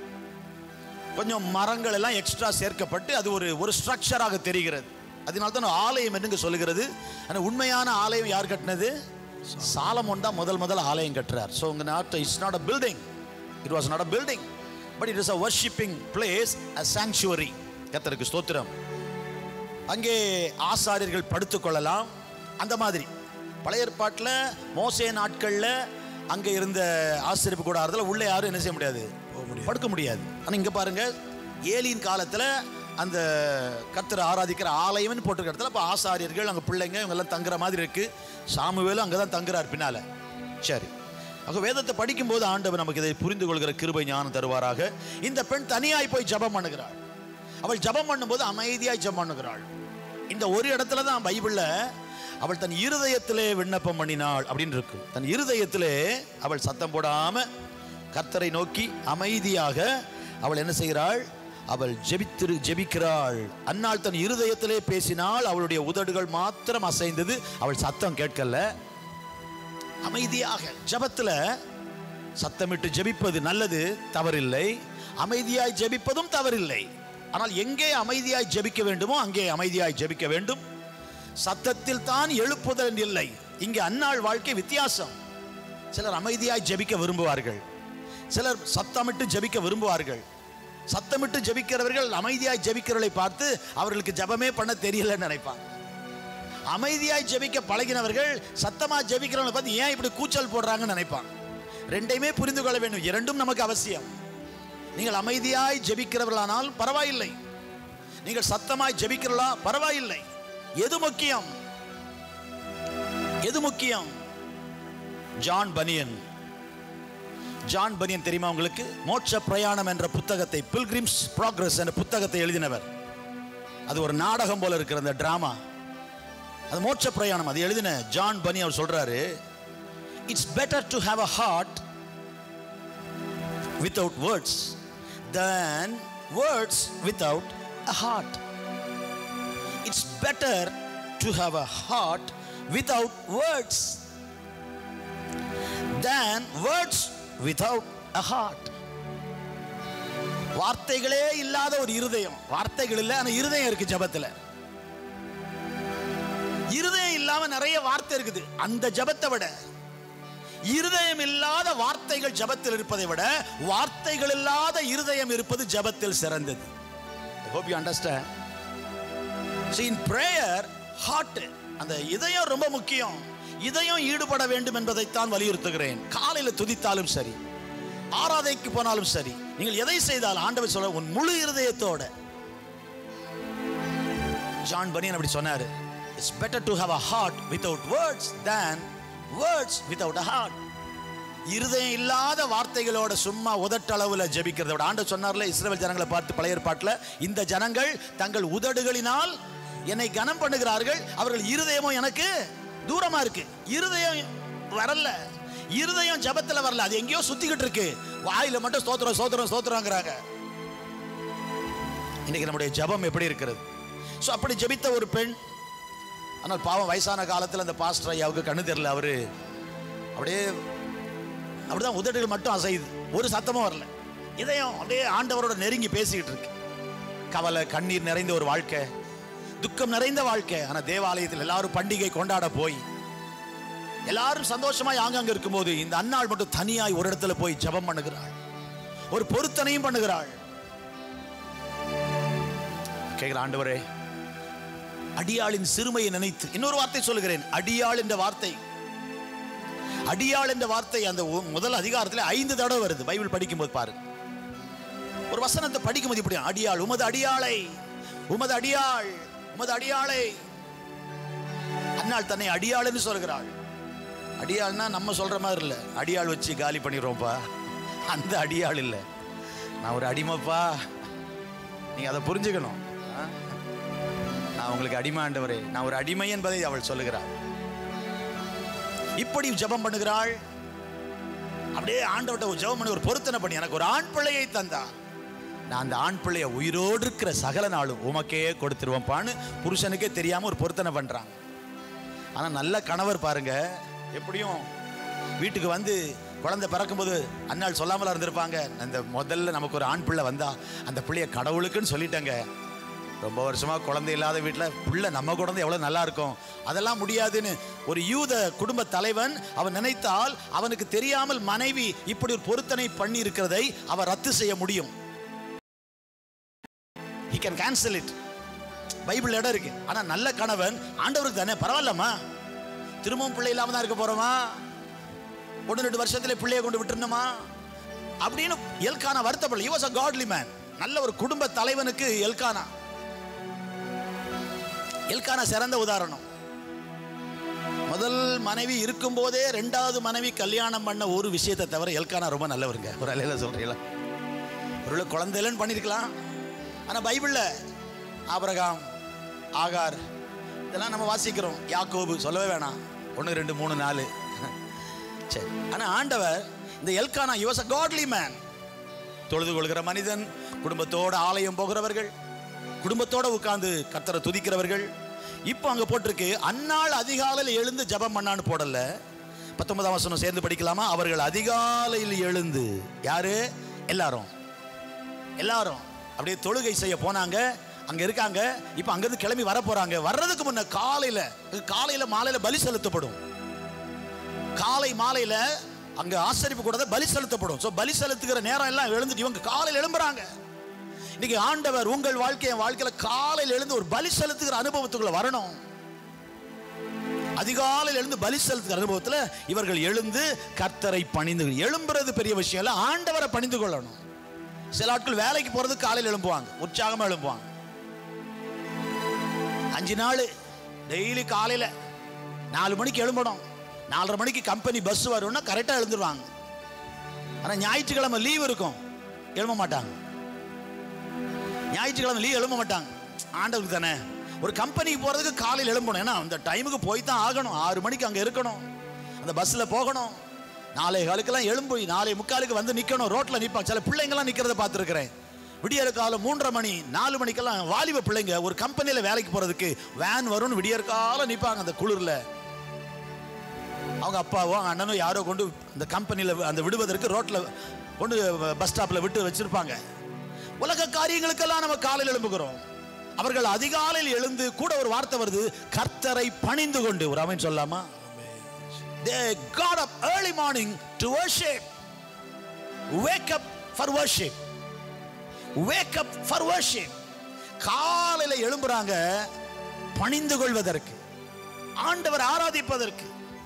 கொஞ்சம் மரங்கள் எல்லாம் எக்ஸ்ட்ரா சேர்க்கப்பட்டு அது ஒரு ஒரு ஸ்ட்ரக்சராக தெரிகிறது அதனால தான் ஆலயம் என்னங்க சொல்லுகிறது ஆனால் உண்மையான ஆலயம் யார் கட்டினது சாலமோன் தான் முதல் முதல் ஆலயம் கட்டுறார் ஸோ உங்க not it's not a building it was not a building but it is a worshipping place a sanctuary கத்தருக்கு ஸ்தோத்திரம் அங்கே ஆசாரியர்கள் படுத்துக்கொள்ளலாம் அந்த மாதிரி பழைய ஏற்பாட்டில் மோசே நாட்களில் அங்கே இருந்த ஆசிரியப்பு கூடாரத்தில் உள்ளே யாரும் என்ன செய்ய முடியாது படுக்க முடியாது ஆனால் இங்கே பாருங்க ஏலியின் காலத்தில் அந்த கர்த்தரை ஆராதிக்கிற ஆலயம்னு போட்டிருக்க இடத்துல அப்போ ஆசாரியர்கள் அங்கே பிள்ளைங்க இவங்க எல்லாம் தங்குற மாதிரி இருக்கு சாமுவேலும் அங்கே தான் தங்குறார் பின்னால சரி ஆக வேதத்தை படிக்கும்போது ஆண்டவர் நமக்கு இதை புரிந்து கொள்கிற கிருபை ஞானம் தருவாராக இந்த பெண் தனியாய் போய் ஜெபம் பண்ணுகிறாள் அவள் ஜெபம் பண்ணும்போது அமைதியாய் ஜெபம் பண்ணுகிறாள் இந்த ஒரு இடத்துல தான் பைபிள்ல அவள் தன் இருதயத்திலே விண்ணப்பம் பண்ணினாள் அப்படின்னு இருக்கு தன் இருதயத்திலே அவள் சத்தம் போடாம கர்த்தரை நோக்கி அமைதியாக அவள் என்ன செய்கிறாள் அவள் ஜெபித்திரு ஜெபிக்கிறாள் அன்னாள் தன் இருதயத்திலே பேசினாள் அவளுடைய உதடுகள் மாத்திரம் அசைந்தது அவள் சத்தம் கேட்கல அமைதியாக ஜெபத்துல சத்தமிட்டு ஜெபிப்பது நல்லது தவறில்லை அமைதியாய் ஜெபிப்பதும் தவறில்லை ஆனால் எங்கே அமைதியாய் ஜெபிக்க வேண்டுமோ அங்கே அமைதியாய் ஜெபிக்க வேண்டும் சத்தத்தில் தான் எழுப்புதல் இல்லை இங்கே அன்னாள் வாழ்க்கை வித்தியாசம் சிலர் அமைதியாய் ஜெபிக்க விரும்புவார்கள் சிலர் சத்தமிட்டு ஜெபிக்க விரும்புவார்கள் சத்தமிட்டு ஜெபிக்கிறவர்கள் அமைதியாய் ஜெபிக்கிறவர்களை பார்த்து அவர்களுக்கு ஜெபமே பண்ண தெரியலன்னு நினைப்பாங்க அமைதியாய் ஜெபிக்க பழகினவர்கள் சத்தமா ஜெபிக்கிறவங்களை பார்த்து ஏன் இப்படி கூச்சல் போடுறாங்கன்னு நினைப்பாங்க ரெண்டையுமே புரிந்து கொள்ள வேண்டும் இரண்டும் நமக்கு அவசியம் நீங்கள் அமைதியாய் ஜெபிக்கிறவர்களானால் பரவாயில்லை நீங்கள் சத்தமாய் ஜெபிக்கிறீர்களா பரவாயில்லை எது முக்கியம் எது முக்கியம் ஜான் பனியன் ஜான் பனியன் தெரியுமா உங்களுக்கு மோட்ச பிரயாணம் என்ற புத்தகத்தை பில்கிரிம்ஸ் ப்ராக்ரஸ் என்ற புத்தகத்தை எழுதினவர் அது ஒரு நாடகம் போல இருக்கிற அந்த டிராமா அது மோட்ச பிரயாணம் அது எழுதின ஜான் பனி அவர் சொல்றாரு it's better to have a heart without words than words without a heart. It's better to have a heart without words than words without a heart. வார்த்தைகளே இல்லாத ஒரு இருதயம் வார்த்தைகள் இல்லை ஆனா இருதயம் இருக்கு ஜபத்துல இருதயம் இல்லாம நிறைய வார்த்தை இருக்குது அந்த ஜபத்தை விட இருதயம் இல்லாத வார்த்தைகள் ஜபத்தில் இருப்பதை விட வார்த்தைகள் இல்லாத இருதயம் இருப்பது ஜபத்தில் சிறந்தது hope you understand see in prayer heart அந்த இதயம் ரொம்ப முக்கியம் இதயம் ஈடுபட வேண்டும் என்பதைத்தான் வலியுறுத்துகிறேன் காலையில் துதித்தாலும் சரி ஆராதைக்கு போனாலும் சரி நீங்கள் எதை செய்தாலும் ஆண்டவர் சொல்ல உன் முழு இருதயத்தோட ஜான் பனியன் அப்படி சொன்னாரு it's better to have a heart without words than words without a heart இருதயம் இல்லாத வார்த்தைகளோட சும்மா உதட்டளவுல ஜெபிக்கிறத விட ஆண்டு சொன்னார்ல இஸ்ரேல் ஜனங்களை பார்த்து பழைய ஏற்பாட்டில் இந்த ஜனங்கள் தங்கள் உதடுகளினால் என்னை கனம் பண்ணுகிறார்கள் அவர்கள் இருதயமும் எனக்கு தூரமா இருக்கு இருதயம் வரல இருதயம் ஜபத்துல வரல அது எங்கேயோ சுத்திக்கிட்டு இருக்கு வாயில மட்டும் ஸ்தோத்திரம் ஸ்தோத்திரம் ஸ்தோத்திரங்கிறாங்க இன்னைக்கு நம்முடைய ஜபம் எப்படி இருக்கிறது ஸோ அப்படி ஜெபித்த ஒரு பெண் ஆனால் பாவம் வயசான காலத்தில் அந்த பாஸ்டர் ஐயாவுக்கு கண்ணு தெரியல அவரு அப்படியே அப்படிதான் உதடுகள் மட்டும் அசையுது ஒரு சத்தமும் வரல இதயம் அப்படியே ஆண்டவரோட நெருங்கி பேசிக்கிட்டு இருக்கு கவலை கண்ணீர் நிறைந்த ஒரு வாழ்க்கை துக்கம் நிறைந்த வாழ்க்கை ஆனா தேவாலயத்தில் எல்லாரும் பண்டிகை கொண்டாட போய் எல்லாரும் சந்தோஷமாய் ஆங்காங்க இருக்கும்போது இந்த அன்னாள் மட்டும் தனியாய் ஒரு இடத்துல போய் ஜெபம் பண்ணுகிறாள் ஒரு பொருத்தனையும் பண்ணுகிறாள் கேட்கிற ஆண்டவரே அடியாளின் சிறுமையை நினைத்து இன்னொரு வார்த்தை சொல்லுகிறேன் அடியாள் என்ற வார்த்தை அடியாள் என்ற வார்த்தை அந்த ஒ- முதல் அதிகாரத்தில் ஐந்து தடவை வருது பைபிள் படிக்கும்போது பாரு ஒரு வசனத்தை படிக்கும்போது இப்படி அடியாள் உமது அடியாளை உமது அடியாள் உமது அடியாளை அன்னாள் தன்னை அடியாள்னு சொல்கிறாள் அடியாள்னா நம்ம சொல்ற மாதிரி இல்லை அடியாள் வச்சு காலி பண்ணிடுறோம்ப்பா அந்த அடியாள் இல்லை நான் ஒரு அடிமைப்பா நீங்க அதை புரிஞ்சுக்கணும் ஆ? நான் உங்களுக்கு அடிமை ஆண்டவரே நான் ஒரு அடிமை என்பதை அவள் சொல்லுகிறாள் இப்படி ஜெபம் பண்ணுகிறாள் அப்படியே ஆண்டவட்ட ஒரு ஜெபம் பண்ணி ஒரு பொருத்தனை பண்ணி எனக்கு ஒரு ஆண் பிள்ளையை தந்தா நான் அந்த ஆண் பிள்ளைய உயிரோடு இருக்கிற சகல நாளும் உமக்கே கொடுத்துருவோம்ப்பான்னு புருஷனுக்கே தெரியாம ஒரு பொருத்தனை பண்றாங்க ஆனா நல்ல கணவர் பாருங்க எப்படியும் வீட்டுக்கு வந்து குழந்தை பிறக்கும்போது அன்னாள் சொல்லாமலா இருந்திருப்பாங்க அந்த முதல்ல நமக்கு ஒரு ஆண் பிள்ளை வந்தா அந்த பிள்ளைய கடவுளுக்குன்னு சொல்லிட்டேங்க ரொம்ப வருஷமா குழந்தை இல்லாத வீட்டில் பிள்ளை நம்ம குழந்தை எவ்வளவு நல்லா இருக்கும் அதெல்லாம் முடியாதுன்னு ஒரு யூத குடும்ப தலைவன் அவன் நினைத்தால் அவனுக்கு தெரியாமல் மனைவி இப்படி ஒரு பொருத்தனை பண்ணி இருக்கிறதை அவன் ரத்து செய்ய முடியும் he can cancel it Bible இடம் இருக்கு ஆனா நல்ல கணவன் ஆண்டவருக்கு தானே பரவாயில்லம்மா திரும்பவும் பிள்ளை இல்லாம தான் இருக்க போறோமா ஒன்று ரெண்டு வருஷத்துல பிள்ளையை கொண்டு விட்டுருணுமா அப்படின்னு எல்கானா வருத்தப்படல he was a godly man நல்ல ஒரு குடும்ப தலைவனுக்கு எல்கானா எல்கானா சிறந்த உதாரணம் முதல் மனைவி இருக்கும்போதே ரெண்டாவது மனைவி கல்யாணம் பண்ண ஒரு விஷயத்தை தவிர எல்கானா ரொம்ப நல்லவருங்க ஒரு அலையில சொல்றீங்களா ஒரு குழந்தை இல்லைன்னு பண்ணியிருக்கலாம் ஆனா பைபிள்ல ஆபிரகாம் ஆகார் இதெல்லாம் நம்ம வாசிக்கிறோம் யாக்கோபு சொல்லவே வேணாம் ஒன்று ரெண்டு மூணு நாலு சரி ஆனா ஆண்டவர் இந்த எல்கானா யுவஸ் அ காட்லி மேன் தொழுது கொள்கிற மனிதன் குடும்பத்தோட ஆலயம் போகிறவர்கள் குடும்பத்தோட உட்கார்ந்து கத்தரை துதிக்கிறவர்கள் இப்போ அங்க போட்டிருக்கு அந்நாள் அதிகாலையில் எழுந்து ஜெபம் பண்ணான்னு போடல பத்தொன்பதாம் வசனம் சேர்ந்து படிக்கலாமா அவர்கள் அதிகாலையில் எழுந்து யாரு எல்லாரும் எல்லாரும் அப்படியே தொழுகை செய்ய போனாங்க அங்க இருக்காங்க இப்போ அங்கிருந்து கிளம்பி வர போறாங்க வர்றதுக்கு முன்ன காலையில காலையில மாலையில பலி செலுத்தப்படும் காலை மாலையில அங்க ஆசரிப்பு கூட பலி செலுத்தப்படும் சோ பலி செலுத்துகிற நேரம் எல்லாம் எழுந்துட்டு இவங்க காலையில் எழும்புறாங்க இன்னைக்கு ஆண்டவர் உங்கள் வாழ்க்கை என் வாழ்க்கையில காலையில் எழுந்து ஒரு பலி செலுத்துகிற அனுபவத்துக்குள்ள வரணும் அதிகாலையில் எழுந்து பலி செலுத்துகிற அனுபவத்துல இவர்கள் எழுந்து கர்த்தரை பணிந்து எழும்புறது பெரிய விஷயம் இல்ல ஆண்டவரை பணிந்து கொள்ளணும் சில ஆட்கள் வேலைக்கு போறது காலையில் எழும்புவாங்க உற்சாகமா எழும்புவாங்க அஞ்சு நாள் டெய்லி காலையில நாலு மணிக்கு எழும்பணும் நாலரை மணிக்கு கம்பெனி பஸ் வரும்னா கரெக்டாக எழுந்துருவாங்க ஆனால் ஞாயிற்றுக்கிழமை லீவ் இருக்கும் எழும்ப மாட்டாங்க ஞாயிற்றுக்கிழமை லீவ் எழும்ப மாட்டாங்க ஆண்டவருக்கு தானே ஒரு கம்பெனிக்கு போறதுக்கு காலையில் எழும்பணும் ஏன்னா அந்த டைமுக்கு போய் தான் ஆகணும் ஆறு மணிக்கு அங்கே இருக்கணும் அந்த பஸ்ஸில் போகணும் நாளை காலுக்கெல்லாம் எழும்பு நாளை முக்காலுக்கு வந்து நிற்கணும் ரோட்டில் நிற்பாங்க சில பிள்ளைங்களாம் நிற்கிறத பார்த்துருக்குறேன் விடியற் காலம் மூன்றரை மணி நாலு மணிக்கெல்லாம் வாலிப பிள்ளைங்க ஒரு கம்பெனியில் வேலைக்கு போகிறதுக்கு வேன் வரும்னு விடியற் காலம் நிற்பாங்க அந்த குளிரில் அவங்க அப்பாவோ அவங்க அண்ணனோ யாரோ கொண்டு அந்த கம்பெனியில் அந்த விடுவதற்கு ரோட்டில் கொண்டு பஸ் ஸ்டாப்பில் விட்டு வச்சிருப்பாங்க உலக காரியங்களுக்கெல்லாம் நம்ம காலையில் எழும்புகிறோம் அவர்கள் அதிகாலையில் எழுந்து கூட ஒரு வார்த்தை வருது கர்த்தரை பணிந்து கொண்டு ஒரு அவன் சொல்லாமா they got up early morning to worship wake up for worship wake up for worship காலையில எழும்புறாங்க பணிந்து கொள்வதற்கு ஆண்டவர் ஆராதிப்பதற்கு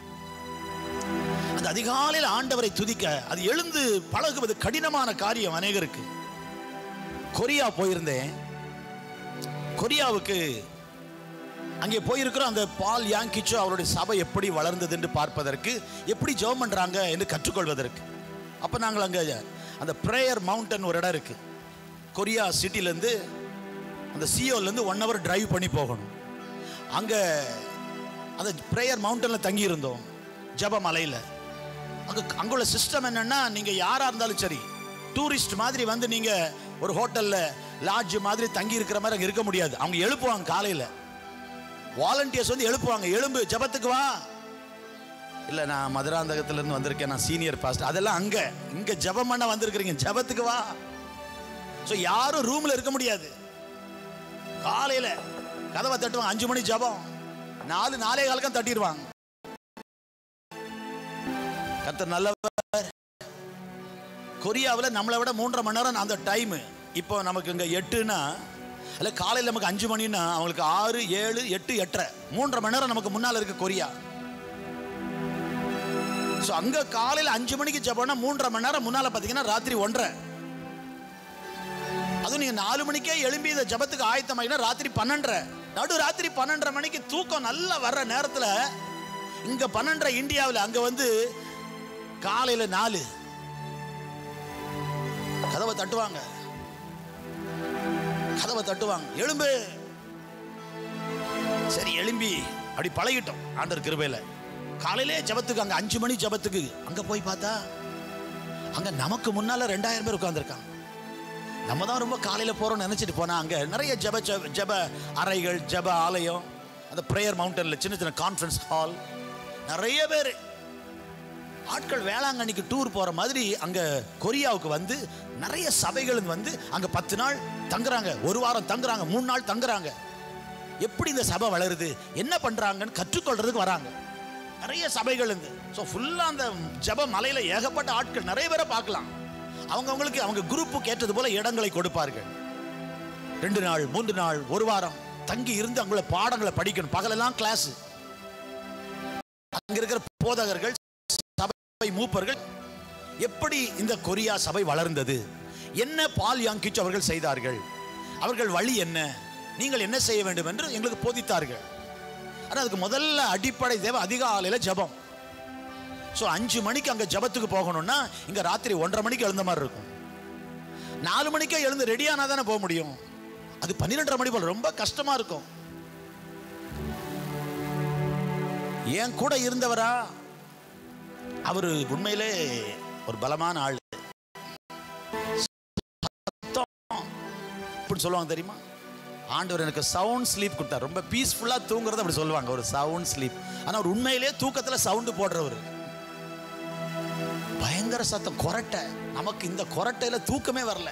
அந்த அதிகாலையில் ஆண்டவரை துதிக்க அது எழுந்து பழகுவது கடினமான காரியம் அநேகருக்கு கொரியா போயிருந்தேன் கொரியாவுக்கு அங்கே போயிருக்கிறோம் அந்த பால் யாங்கிச்சோ அவருடைய சபை எப்படி வளர்ந்தது என்று பார்ப்பதற்கு எப்படி ஜெபம் பண்றாங்க என்று கற்றுக்கொள்வதற்கு அப்போ நாங்கள் அங்கே அந்த ப்ரேயர் மவுண்டன் ஒரு இடம் இருக்கு கொரியா சிட்டிலேருந்து அந்த சியோலேருந்து ஒன் ஹவர் டிரைவ் பண்ணி போகணும் அங்கே அந்த ப்ரேயர் மவுண்டனில் தங்கி இருந்தோம் ஜப மலையில் அங்கே அங்குள்ள சிஸ்டம் என்னன்னா நீங்கள் யாராக இருந்தாலும் சரி டூரிஸ்ட் மாதிரி வந்து நீங்கள் ஒரு ஹோட்டலில் லாட்ஜ் மாதிரி தங்கி இருக்கிற மாதிரி அங்கே இருக்க முடியாது அவங்க எழுப்புவாங்க காலையில் வாலண்டியர்ஸ் வந்து எழுப்புவாங்க எழும்பு ஜபத்துக்கு வா இல்லை நான் மதுராந்தகத்திலேருந்து வந்திருக்கேன் நான் சீனியர் பாஸ்டர் அதெல்லாம் அங்கே இங்கே ஜபம் பண்ண வந்திருக்கிறீங்க ஜபத்துக்கு வா ஸோ யாரும் ரூமில் இருக்க முடியாது காலையில் கதவை தட்டுவாங்க அஞ்சு மணி ஜபம் நாலு நாலே காலக்கம் தட்டிடுவாங்க கர்த்தர் நல்லவர் கொரியாவில் நம்மளை விட மூன்றரை மணி நேரம் அந்த டைமு இப்போ நமக்கு இங்கே எட்டுனா இல்லை காலையில் நமக்கு அஞ்சு மணின்னா அவங்களுக்கு ஆறு ஏழு எட்டு எட்டரை மூன்றரை மணி நேரம் நமக்கு முன்னால் இருக்கு கொரியா ஸோ அங்கே காலையில் அஞ்சு மணிக்கு ஜபம்னா மூன்றரை மணி நேரம் முன்னால் பார்த்தீங்கன்னா ராத்திரி ஒன்றரை அதுவும் நீங்கள் நாலு மணிக்கே எழும்பி இந்த ஜபத்துக்கு ஆயத்தமாகினா ராத்திரி பன்னெண்டரை நடு ராத்திரி பன்னெண்டரை மணிக்கு தூக்கம் நல்லா வர்ற நேரத்தில் இங்கே பன்னெண்டரை இந்தியாவில் அங்கே வந்து காலையில் நாலு கதவை தட்டுவாங்க கதவை தட்டுவாங்க எழும்பு சரி எழும்பி அப்படி பழகிட்டோம் ஆண்டர் கிருபையில காலையிலே ஜபத்துக்கு அங்க அஞ்சு மணி ஜபத்துக்கு அங்க போய் பார்த்தா அங்க நமக்கு முன்னால ரெண்டாயிரம் பேர் உட்கார்ந்துருக்காங்க நம்ம தான் ரொம்ப காலையில போறோம்னு நினைச்சிட்டு போனா அங்க நிறைய ஜப ஜப- ஜப அறைகள் ஜப ஆலயம் அந்த ப்ரேயர் மவுண்டன்ல சின்ன சின்ன கான்ஃபரன்ஸ் ஹால் நிறைய பேர் ஆட்கள் வேளாங்கண்ணிக்கு டூர் போற மாதிரி அங்க கொரியாவுக்கு வந்து நிறைய சபைகள் வந்து அங்க பத்து நாள் தங்குறாங்க ஒரு வாரம் தங்குறாங்க மூணு நாள் தங்குறாங்க எப்படி இந்த சபை வளருது என்ன பண்றாங்கன்னு கற்றுக்கொள்றதுக்கு வராங்க நிறைய சபைகள் இருந்து ஸோ ஃபுல்லாக அந்த ஜப மலையில ஏகப்பட்ட ஆட்கள் நிறைய பேரை பார்க்கலாம் அவங்க அவங்களுக்கு அவங்க குரூப்புக்கு ஏற்றது போல இடங்களை கொடுப்பார்கள் ரெண்டு நாள் மூன்று நாள் ஒரு வாரம் தங்கி இருந்து அவங்கள பாடங்களை படிக்கணும் பகலெல்லாம் கிளாஸ் அங்க இருக்கிற போதகர்கள் சபை மூப்பர்கள் எப்படி இந்த கொரியா சபை வளர்ந்தது என்ன பால் யாங்கிச் அவர்கள் செய்தார்கள் அவர்கள் வழி என்ன நீங்கள் என்ன செய்ய வேண்டும் என்று எங்களுக்கு போதித்தார்கள் ஆனால் அதுக்கு முதல்ல அடிப்படை தேவை அதிகாலையில் ஜெபம் ஸோ அஞ்சு மணிக்கு அங்கே ஜெபத்துக்கு போகணும்னா இங்கே ராத்திரி ஒன்றரை மணிக்கு எழுந்த மாதிரி இருக்கும் நாலு மணிக்கே எழுந்து ரெடியானா தானே போக முடியும் அது பன்னிரெண்டரை மணி போல ரொம்ப கஷ்டமா இருக்கும் என் கூட இருந்தவரா அவர் உண்மையிலே ஒரு பலமான ஆள் சத்தம் அப்படின்னு சொல்லுவாங்க தெரியுமா ஆண்டவர் எனக்கு சவுண்ட் ஸ்லீப் கொடுத்தார் ரொம்ப பீஸ்ஃபுல்லாக தூங்குறது அப்படி சொல்லுவாங்க ஒரு சவுண்ட் ஸ்லீப் ஆனால் அவர் உண்மையிலே தூக்கத்தில் சவுண்டு போடுறவர் பயங்கர சத்தம் கொரட்டை நமக்கு இந்த கொரட்டையில தூக்கமே வரல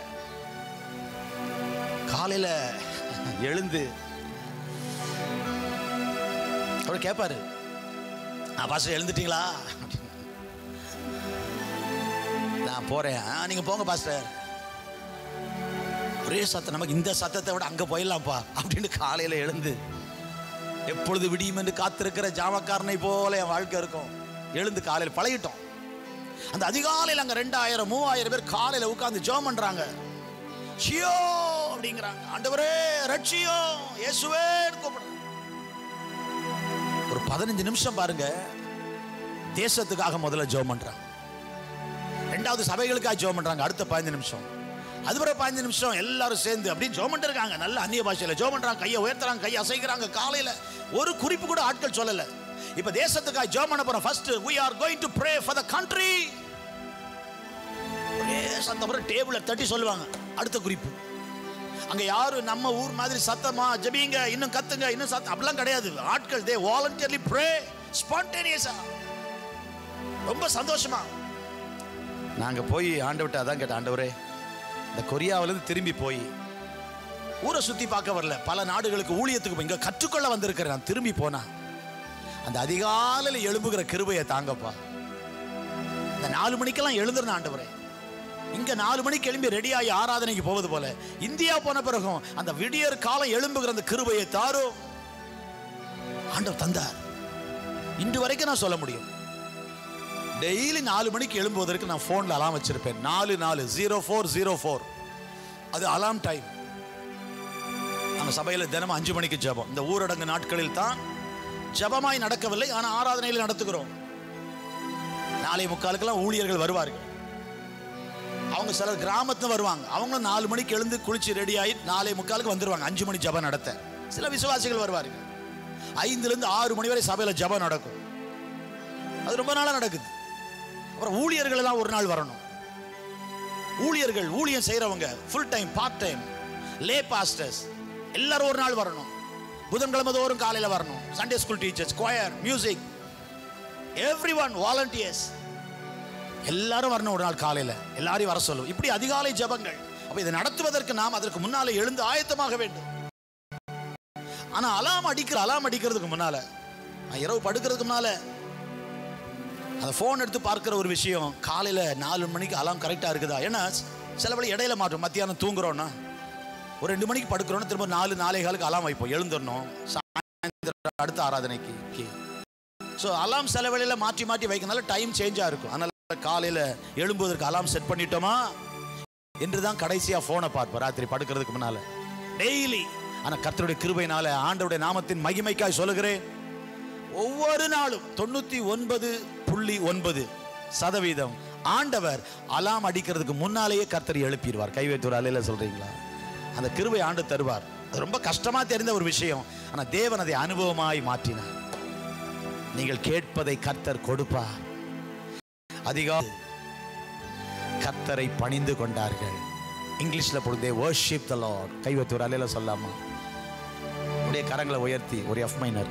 காலையில எழுந்து அவர் கேட்பாரு நான் பாஸ்டர் எழுந்துட்டீங்களா நான் போறேன் "ஆ, நீங்க போங்க பாஸ்டர் ஒரே சத்தம் நமக்கு இந்த சத்தத்தை விட அங்க போயிடலாம்ப்பா அப்படின்னு காலையில எழுந்து எப்பொழுது விடியும் என்று காத்திருக்கிற ஜாமக்காரனை போல என் வாழ்க்கை இருக்கும் எழுந்து காலையில் பழகிட்டோம் அந்த அதிகாலையில் அங்க ரெண்டாயிரம் மூவாயிரம் பேர் காலையில உட்கார்ந்து ஜெபம் பண்றாங்க ஷியோ அப்படிங்கிறாங்க ஆண்டவரே ரட்சியோ இயேசுவே கூப்பிடுறாங்க ஒரு பதினஞ்சு நிமிஷம் பாருங்க தேசத்துக்காக முதல்ல ஜெபம் பண்றாங்க ரெண்டாவது சபைகளுக்காக ஜெபம் பண்றாங்க அடுத்த பதினஞ்சு நிமிஷம் அது பிறகு பதினஞ்சு நிமிஷம் எல்லாரும் சேர்ந்து அப்படியே ஜோமன் இருக்காங்க நல்ல அந்நிய பாஷையில் ஜோம் பண்றாங்க கையை உயர்த்துறாங்க கையை அசைக்கிறாங்க காலையில ஒரு குறிப்பு கூட ஆட்கள் சொல்லல இப்ப தேசத்துக்காக ஜோம் பண்ண போறோம் first we are going to pray for the country ஒரே சத்தம் அப்புறம் டேபிள தட்டி சொல்லுவாங்க அடுத்த குறிப்பு அங்க யாரும் நம்ம ஊர் மாதிரி சத்தமா ஜெபிங்க இன்னும் கத்துங்க இன்னும் சத்தம் அப்படிலாம் கிடையாது ஆட்கள் தே வாலண்டியர்லி ப்ரே ஸ்பான்டேனியஸா ரொம்ப சந்தோஷமா நாங்க போய் ஆண்டவர்கிட்ட அதான் கேட்ட ஆண்டவரே இந்த கொரியாவிலிருந்து திரும்பி போய் ஊரை சுத்தி பார்க்க வரல பல நாடுகளுக்கு ஊழியத்துக்கு போய் இங்க கற்றுக்கொள்ள வந்திருக்கிறேன் நான் திரும்பி போனா அந்த அதிகாலையில் எழும்புகிற கிருபையை தாங்கப்பா இந்த நாலு மணிக்கெல்லாம் எழுந்துருந்த ஆண்டவரே இங்க நாலு மணிக்கு எழும்பி ரெடியாகி ஆராதனைக்கு போவது போல இந்தியா போன பிறகும் அந்த விடியற் காலம் எழும்புகிற அந்த கிருபையை தாரும் ஆண்டவர் தந்தார் இன்று வரைக்கும் நான் சொல்ல முடியும் டெய்லி நாலு மணிக்கு எழும்புவதற்கு நான் ஃபோனில் அலாம் வச்சிருப்பேன் நாலு நாலு ஜீரோ ஃபோர் ஜீரோ ஃபோர் அது அலாம் டைம் நம்ம சபையில் தினமும் அஞ்சு மணிக்கு ஜெபம் இந்த ஊரடங்கு நாட்களில் தான் ஜெபமாய் நடக்கவில்லை ஆனால் ஆராதனையில் நடத்துகிறோம் நாளை முக்காலுக்கெல்லாம் ஊழியர்கள் வருவார்கள் அவங்க சிலர் கிராமத்துல வருவாங்க அவங்களும் நாலு மணிக்கு எழுந்து குளிச்சு ரெடி ஆகி நாளை முக்காலுக்கு வந்துருவாங்க அஞ்சு மணி ஜெபம் நடத்த சில விசுவாசிகள் வருவார்கள் ஐந்துலேருந்து ஆறு மணி வரை சபையில் ஜெபம் நடக்கும் அது ரொம்ப நாளாக நடக்குது அப்புறம் ஊழியர்கள் எல்லாம் ஒரு நாள் வரணும் ஊழியர்கள் ஊழியம் செய்கிறவங்க full time part time lay pastors எல்லாரும் ஒரு நாள் வரணும் புதன்கிழமை தோறும் காலையில் வரணும் Sunday school teachers choir music everyone volunteers எல்லாரும் வரணும் ஒரு நாள் காலையில் எல்லாரையும் வர சொல்லும் இப்படி அதிகாலை ஜெபங்கள் அப்போ இதை நடத்துவதற்கு நாம் அதற்கு முன்னாலே எழுந்து ஆயத்தமாக வேண்டும் ஆனா அலாம் அடிக்கிற அலாம் அடிக்கிறதுக்கு முன்னால நான் இரவு படுக்கிறதுக்கு முன்னால அந்த ஃபோன் எடுத்து பார்க்குற ஒரு விஷயம் காலையில் நாலு மணிக்கு அலாம் கரெக்டாக இருக்குதா ஏன்னா சில வழி இடையில மாட்டோம் மத்தியானம் தூங்குறோன்னா ஒரு ரெண்டு மணிக்கு படுக்கிறோன்னா திரும்ப நாலு நாலே காலுக்கு அலாம் வைப்போம் எழுந்துடணும் சாயந்தரம் அடுத்த ஆராதனைக்கு ஸோ அலாம் சில வேளையில் மாற்றி மாற்றி வைக்கிறதுனால டைம் சேஞ்சாக இருக்கும் அதனால காலையில் எழும்புவதற்கு அலாம் செட் பண்ணிட்டோமா என்று தான் கடைசியாக ஃபோனை பார்ப்போம் ராத்திரி படுக்கிறதுக்கு முன்னால் டெய்லி ஆனால் கர்த்தருடைய கிருபையினால ஆண்டவருடைய நாமத்தின் மகிமைக்காய் சொல்லுகிறேன் ஒவ்வொரு நாளும் தொண்ணூத்தி ஒன்பது புள்ளி ஒன்பது சதவீதம் ஆண்டவர் அலாம் அடிக்கிறதுக்கு முன்னாலேயே கர்த்தர் எழுப்பிடுவார் கைவேத்தூர் அலையில சொல்றீங்களா அந்த கிருபை ஆண்டு தருவார் அது ரொம்ப கஷ்டமா தெரிந்த ஒரு விஷயம் ஆனா தேவன் அதை அனுபவமாய் மாற்றினார் நீங்கள் கேட்பதை கர்த்தர் கொடுப்பார் அதிகாலை கர்த்தரை பணிந்து கொண்டார்கள் இங்கிலீஷ்ல பொழுதே வர்ஷிப் த லார்ட் கைவத்தூர் அலையில சொல்லாமா உடைய கரங்களை உயர்த்தி ஒரு எஃப் மைனர்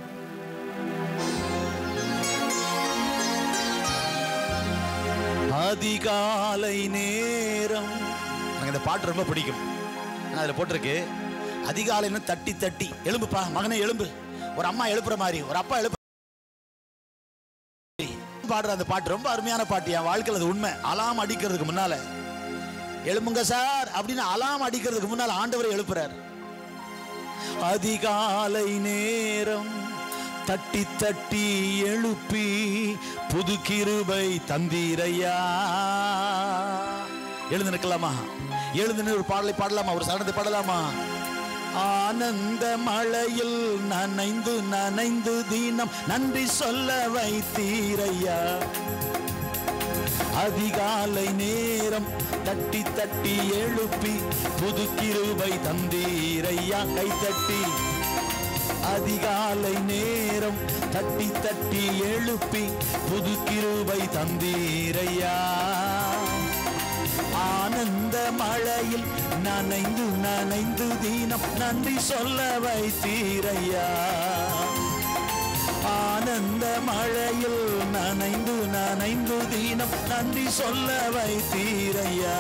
அதிகாலை நேரம் எனக்கு இந்த பாட்டு ரொம்ப பிடிக்கும் ஆனா அதுல போட்டிருக்கு அதிகாலைன்னு தட்டி தட்டி எழும்புப்பா மகனே எழும்பு ஒரு அம்மா எழுப்புற மாதிரி ஒரு அப்பா எழுப்பு பாடுற அந்த பாட்டு ரொம்ப அருமையான பாட்டு என் வாழ்க்கையில் அது உண்மை அலாம் அடிக்கிறதுக்கு முன்னால எழும்புங்க சார் அப்படின்னு அலாம் அடிக்கிறதுக்கு முன்னால ஆண்டவரை எழுப்புறார் அதிகாலை நேரம் தட்டி தட்டி எழுப்பி புது கிருபை தந்தீரையா எழுந்து நிற்கலாமா எழுந்து நின்று ஒரு பாடலை பாடலாமா ஒரு சரணத்தை பாடலாமா ஆனந்த மழையில் நனைந்து நனைந்து தீனம் நன்றி சொல்ல வைத்தீரையா அதிகாலை நேரம் தட்டி தட்டி எழுப்பி புது கிருபை தந்தீரையா கை தட்டி அதிகாலை நேரம் தட்டி தட்டி எழுப்பி புது கிருபை தந்தீரையா ஆனந்த மழையில் நனைந்து நனைந்து தீனம் நன்றி சொல்ல வைத்தீரையா ஆனந்த மழையில் நனைந்து நனைந்து தீனம் நன்றி சொல்ல வைத்தீரையா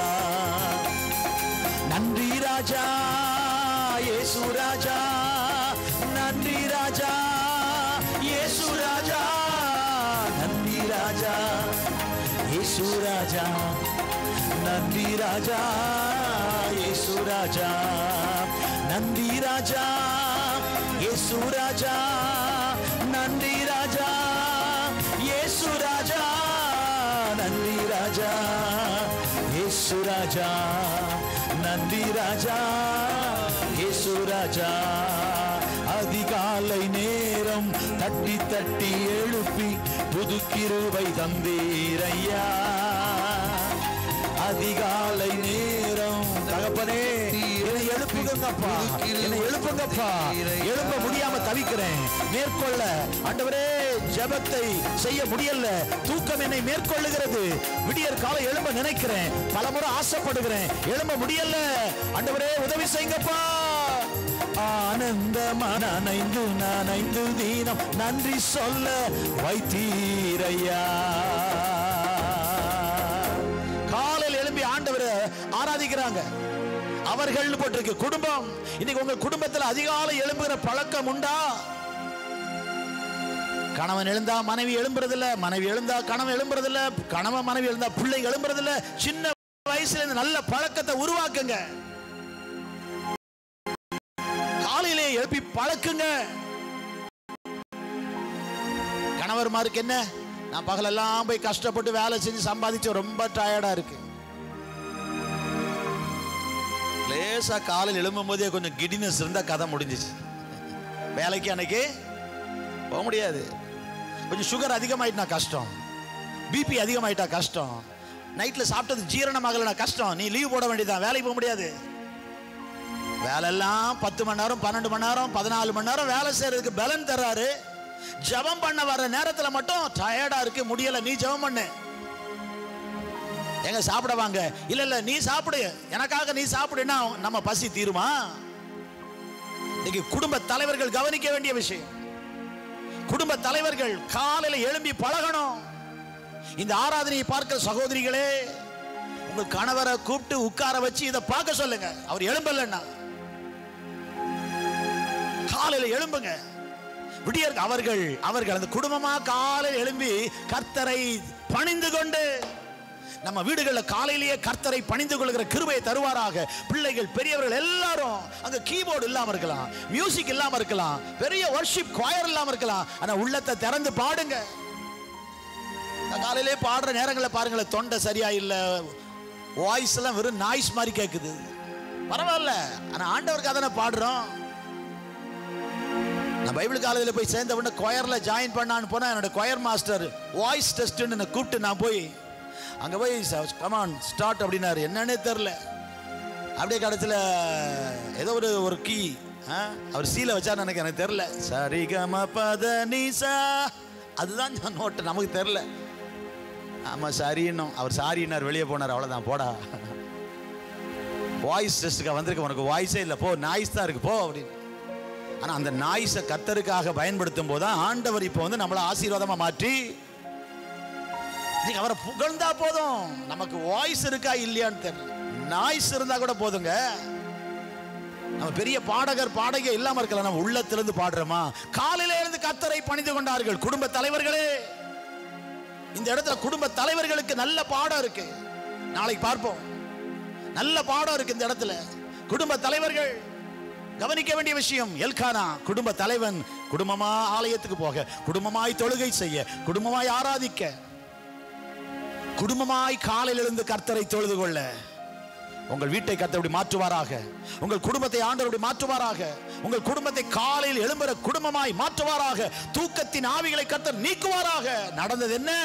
நன்றி ராஜா இயேசு ராஜா நன்றி ராஜா இயேசு ராஜா நன்றி ராஜா இயேசு ராஜா நன்றி ராஜா இயேசு ராஜா நன்றி ராஜா இயேசு ராஜா நன்றி ராஜா இயேசு ராஜா நன்றி ராஜா இயேசு ராஜா நன்றி ராஜா இயேசு ராஜா அதிகாலை நேரம் தட்டி தட்டி எழுப்பி புது கிருபை தந்தீரையா அதிகாலை நேரம் தகப்பனே என்னை எழுப்புங்கப்பா என்னை எழுப்புங்கப்பா எழுப்ப முடியாம தவிக்கிறேன் மேற்கொள்ள ஆண்டவரே ஜெபத்தை செய்ய முடியல தூக்கம் என்னை மேற்கொள்ளுகிறது விடியற் காலை எழும்ப நினைக்கிறேன் பலமுறை ஆசைப்படுகிறேன் எழும்ப முடியல ஆண்டவரே உதவி செய்யுங்கப்பா ஆனந்தமான நனைந்து நனைந்து தீனம் நன்றி சொல்ல வைத்தீரையா காலையில் எழும்பி ஆண்டவரை ஆராதிக்கிறாங்க அவர்கள் போட்டிருக்கு குடும்பம் இன்னைக்கு உங்க குடும்பத்தில் அதிகாலை எழும்புகிற பழக்கம் உண்டா கணவன் எழுந்தா மனைவி எழும்புறதில்ல மனைவி எழுந்தா கணவன் எழும்புறதில்ல கணவன் மனைவி எழுந்தா பிள்ளைங்க எழும்புறதில்ல சின்ன வயசுல இருந்து நல்ல பழக்கத்தை உருவாக்குங்க காலையிலே எழுப்பி பழக்குங்க கணவர்மாருக்கு என்ன நான் பகலெல்லாம் போய் கஷ்டப்பட்டு வேலை செஞ்சு சம்பாதிச்சு ரொம்ப டயர்டா இருக்கு லேசா காலையில் எழும்பும் போதே கொஞ்சம் கிடினஸ் இருந்தா கதை முடிஞ்சிச்சு வேலைக்கு அன்னைக்கு போக முடியாது கொஞ்சம் சுகர் அதிகமாயிட்டுனா கஷ்டம் பிபி அதிகமாயிட்டா கஷ்டம் நைட்ல சாப்பிட்டது ஜீரணமாகலனா கஷ்டம் நீ லீவ் போட வேண்டியதான் வேலைக்கு போக முடியாது வேலையெல்லாம் பத்து மணி நேரம் பன்னெண்டு மணி நேரம் பதினாலு மணி நேரம் வேலை செய்யறதுக்கு பலன் தர்றாரு ஜெபம் பண்ண வர நேரத்துல மட்டும் டயர்டா இருக்கு முடியல நீ ஜெபம் பண்ணு எங்க சாப்பிட வாங்க இல்ல இல்ல நீ சாப்பிடு எனக்காக நீ சாப்பிடுன்னா நம்ம பசி தீருமா இன்னைக்கு குடும்ப தலைவர்கள் கவனிக்க வேண்டிய விஷயம் குடும்ப தலைவர்கள் காலையில எழும்பி பழகணும் இந்த ஆராதனையை பார்க்கிற சகோதரிகளே உங்க கணவரை கூப்பிட்டு உட்கார வச்சு இதை பார்க்க சொல்லுங்க அவர் எழும்பலன்னா காலையில எழும்புங்க விடியற் அவர்கள் அவர்கள் அந்த குடும்பமா காலையில் எழும்பி கர்த்தரை பணிந்து கொண்டு நம்ம வீடுகளில் காலையிலேயே கர்த்தரை பணிந்து கொள்கிற கிருபையை தருவாராக பிள்ளைகள் பெரியவர்கள் எல்லாரும் அங்க கீபோர்டு இல்லாம இருக்கலாம் மியூசிக் இல்லாம இருக்கலாம் பெரிய வர்ஷிப் choir இல்லாம இருக்கலாம் ஆனா உள்ளத்தை திறந்து பாடுங்க நான் காலையிலே பாடுற நேரங்களில் பாருங்களேன் தொண்டை சரியா இல்ல வாய்ஸ் எல்லாம் வெறும் நாய்ஸ் மாதிரி கேட்குது பரவாயில்ல ஆனா ஆண்டவருக்கு அதானே பாடுறோம் நான் பைபிள் காலேஜில் போய் சேர்ந்த உடனே கொயர்ல ஜாயின் பண்ணான்னு போனா என்னோட கொயர் மாஸ்டர் வாய்ஸ் டெஸ்ட்னு என்னை கூப்பிட்டு நான் போய் அங்க போய் கமான் ஸ்டார்ட் அப்படின்னாரு என்னன்னே தெரில அப்படியே கடைசியில் ஏதோ ஒரு ஒரு கீ அவர் சீல வச்சா எனக்கு எனக்கு தெரில சரி கம பத நீசா அதுதான் நான் நோட்டு நமக்கு தெரில ஆமா சரின்னும் அவர் சாரின்னார் வெளியே போனார் அவ்வளோதான் போடா வாய்ஸ் டெஸ்ட்டுக்கு வந்திருக்க உனக்கு வாய்ஸே இல்லை போ நாய்ஸ் தான் இருக்கு போ அப்படின்னு ஆனால் அந்த நாய்ஸை கத்தருக்காக பயன்படுத்தும் போது தான் ஆண்டவர் இப்போ வந்து நம்மளை ஆசீர்வாதமாக மாற்றி நீங்க அவரை புகழ்ந்தா போதும் நமக்கு வாய்ஸ் இருக்கா இல்லையான்னு தெரியல நாய்ஸ் இருந்தா கூட போதுங்க நம்ம பெரிய பாடகர் பாடகி இல்லாம இருக்கலாம் நம்ம உள்ளத்திலிருந்து பாடுறோமா காலையில இருந்து கத்தரை பணிந்து கொண்டார்கள் குடும்ப தலைவர்களே இந்த இடத்துல குடும்ப தலைவர்களுக்கு நல்ல பாடம் இருக்கு நாளைக்கு பார்ப்போம் நல்ல பாடம் இருக்கு இந்த இடத்துல குடும்ப தலைவர்கள் கவனிக்க வேண்டிய விஷயம் எல்கானா குடும்ப தலைவன் குடும்பமா ஆலயத்துக்கு போக குடும்பமாய் தொழுகை செய்ய குடும்பமாய் ஆராதிக்க குடும்பமாய் காலையில் இருந்து கர்த்தரை தொழுது கொள்ள உங்கள் வீட்டை கர்த்தர் இப்படி மாற்றுவாராக உங்கள் குடும்பத்தை ஆண்டவர் இப்படி மாற்றுவாராக உங்கள் குடும்பத்தை காலையில் எழும்புற குடும்பமாய் மாற்றுவாராக தூக்கத்தின் ஆவிகளை கர்த்தர் நீக்குவாராக நடந்தது என்ன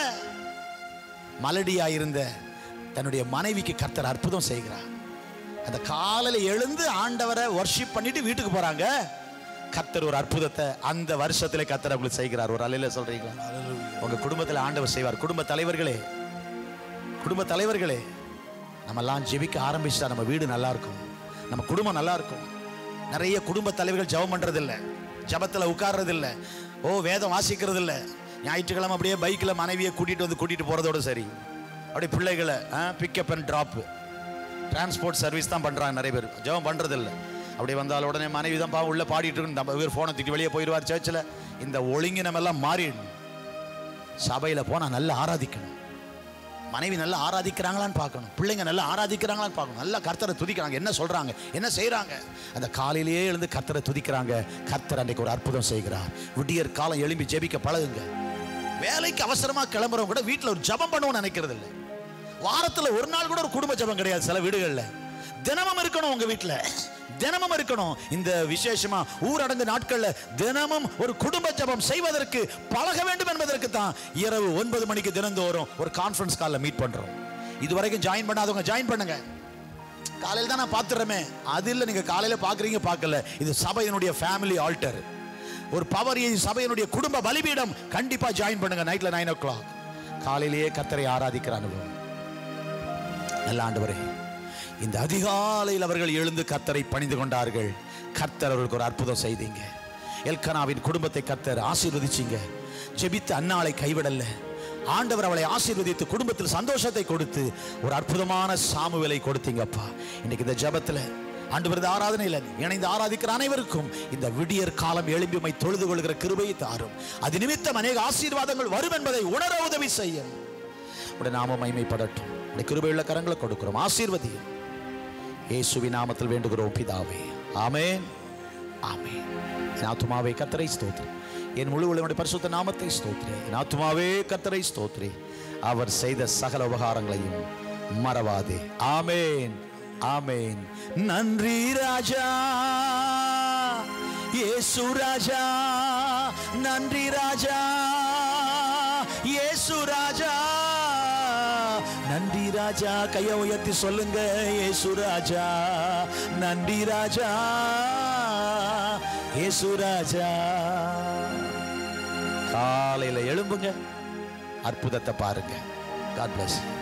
மலடியாய் இருந்த தன்னுடைய மனைவிக்கு கர்த்தர் அற்புதம் செய்கிறார் அந்த காலையில எழுந்து ஆண்டவரை வர்ஷிப் பண்ணிட்டு வீட்டுக்கு போறாங்க கர்த்தர் ஒரு அற்புதத்தை அந்த வருஷத்துல கர்த்தர் உங்களுக்கு செய்கிறார் ஒரு அலையில சொல்றீங்களா உங்க குடும்பத்துல ஆண்டவர் செய்வார் குடும்ப தலைவர்களே குடும்ப தலைவர்களே நம்மெல்லாம் ஜெபிக்க ஆரம்பிச்சா நம்ம வீடு நல்லா இருக்கும் நம்ம குடும்பம் நல்லா இருக்கும் நிறைய குடும்ப தலைவர்கள் ஜெபம் பண்றது இல்ல ஜபத்துல உட்கார்றது இல்ல ஓ வேதம் வாசிக்கிறது இல்ல ஞாயிற்றுக்கிழமை அப்படியே பைக்கில் மனைவியை கூட்டிட்டு வந்து கூட்டிட்டு போறதோட சரி அப்படியே பிள்ளைகளை pickup and drop transport service தான் பண்றாங்க நிறைய பேர் ஜெபம் பண்றது இல்ல அப்படி வந்தால் உடனே மனைவி தான் பா உள்ள பாடிட்டு இருக்கு நம்ம இவர் ஃபோனை தூக்கி வெளியே போயிடுவார் சர்ச்சில் இந்த ஒழுங்கினம் எல்லாம் மாறிடணும் சபையில் போனால் நல்லா ஆராதிக்கணும் மனைவி நல்லா ஆராதிக்கிறாங்களான்னு பார்க்கணும் பிள்ளைங்க நல்லா ஆராதிக்கிறாங்களான்னு பார்க்கணும் நல்லா கர்த்தரை துதிக்கிறாங்க என்ன சொல்றாங்க என்ன செய்றாங்க அந்த காலையிலேயே எழுந்து கர்த்தரை துதிக்கிறாங்க கர்த்தர் அன்றைக்கு ஒரு அற்புதம் செய்கிறார் விடியற் காலம் எழும்பி ஜெபிக்க பழகுங்க வேலைக்கு அவசரமா கிளம்புறவங்க கூட வீட்டில் ஒரு ஜெபம் பண்ணுவோம்னு நினைக்கிறது இல்லை வாரத்துல ஒரு நாள் கூட ஒரு குடும்ப ஜெபம் கிடையாது சில வீடுகள்ல தினமும் இருக்கணும் உங்க வீட்டுல தினமும் இருக்கணும் இந்த விசேஷமா ஊரடங்கு நாட்கள்ல தினமும் ஒரு குடும்ப ஜெபம் செய்வதற்கு பழக வேண்டும் என்பதற்கு தான் இரவு ஒன்பது மணிக்கு தினந்தோறும் ஒரு கான்ஃபரன்ஸ் காலில் மீட் பண்றோம் இதுவரைக்கும் ஜாயின் பண்ணாதவங்க ஜாயின் பண்ணுங்க காலையில் தான் நான் பார்த்துறமே அது இல்லை நீங்க காலையில பார்க்குறீங்க பார்க்கல இது சபையினுடைய ஃபேமிலி ஆல்டர் ஒரு பவர் சபையினுடைய குடும்ப பலிபீடம் கண்டிப்பா ஜாயின் பண்ணுங்க நைட்ல நைன் ஓ கிளாக் காலையிலேயே கத்தரை ஆராதிக்கிற அனுபவம் நல்ல ஆண்டவரே இந்த அதிகாலையில் அவர்கள் எழுந்து கத்தரை பணிந்து கொண்டார்கள் கர்த்தர் அவர்களுக்கு ஒரு அற்புதம் செய்தீங்க எல்கனாவின் குடும்பத்தை கர்த்தர் ஆசீர்வதிச்சீங்க ஜெபித்து அன்னாளை கைவிடல ஆண்டவர் அவளை ஆசீர்வதித்து குடும்பத்தில் சந்தோஷத்தை கொடுத்து ஒரு அற்புதமான சாமுவேலை கொடுத்தீங்கப்பா இன்னைக்கு இந்த ஜெபத்துல ஆண்டவரது ஆராதனையில் இணைந்து ஆராதிக்கிற அனைவருக்கும் இந்த விடியற் காலம் எழும்பி உம்மை தொழுது கொள்கிற கிருபையை தாரும் அது நிமித்தம் அநேக ஆசீர்வாதங்கள் வரும் என்பதை உணர உதவி செய்யும் உடைய நாம மைமைப்படட்டும் உடைய கிருபையுள்ள கரங்களை கொடுக்கிறோம் ஆசீர்வதியும் இயேசுவின் நாமத்தில் வேண்டுகிறோம் பிதாவே ஆமென் ஆமென் என் ஆத்துமாவே கத்தரை ஸ்தோத்ரி என் முழு உள்ளவனுடைய பரிசுத்த நாமத்தை ஸ்தோத்ரி என் ஆத்துமாவே கத்தரை ஸ்தோத்ரி அவர் செய்த சகல உபகாரங்களையும் மறவாதே ஆமென் ஆமென் நன்றி ராஜா இயேசு ராஜா நன்றி ராஜா இயேசு ராஜா நன்றி ராஜா கையை உயர்த்தி சொல்லுங்க இயேசு ராஜா நன்றி ராஜா இயேசு ராஜா காலையில எழும்புங்க அற்புதத்தை பாருங்க காட் பிளஸ்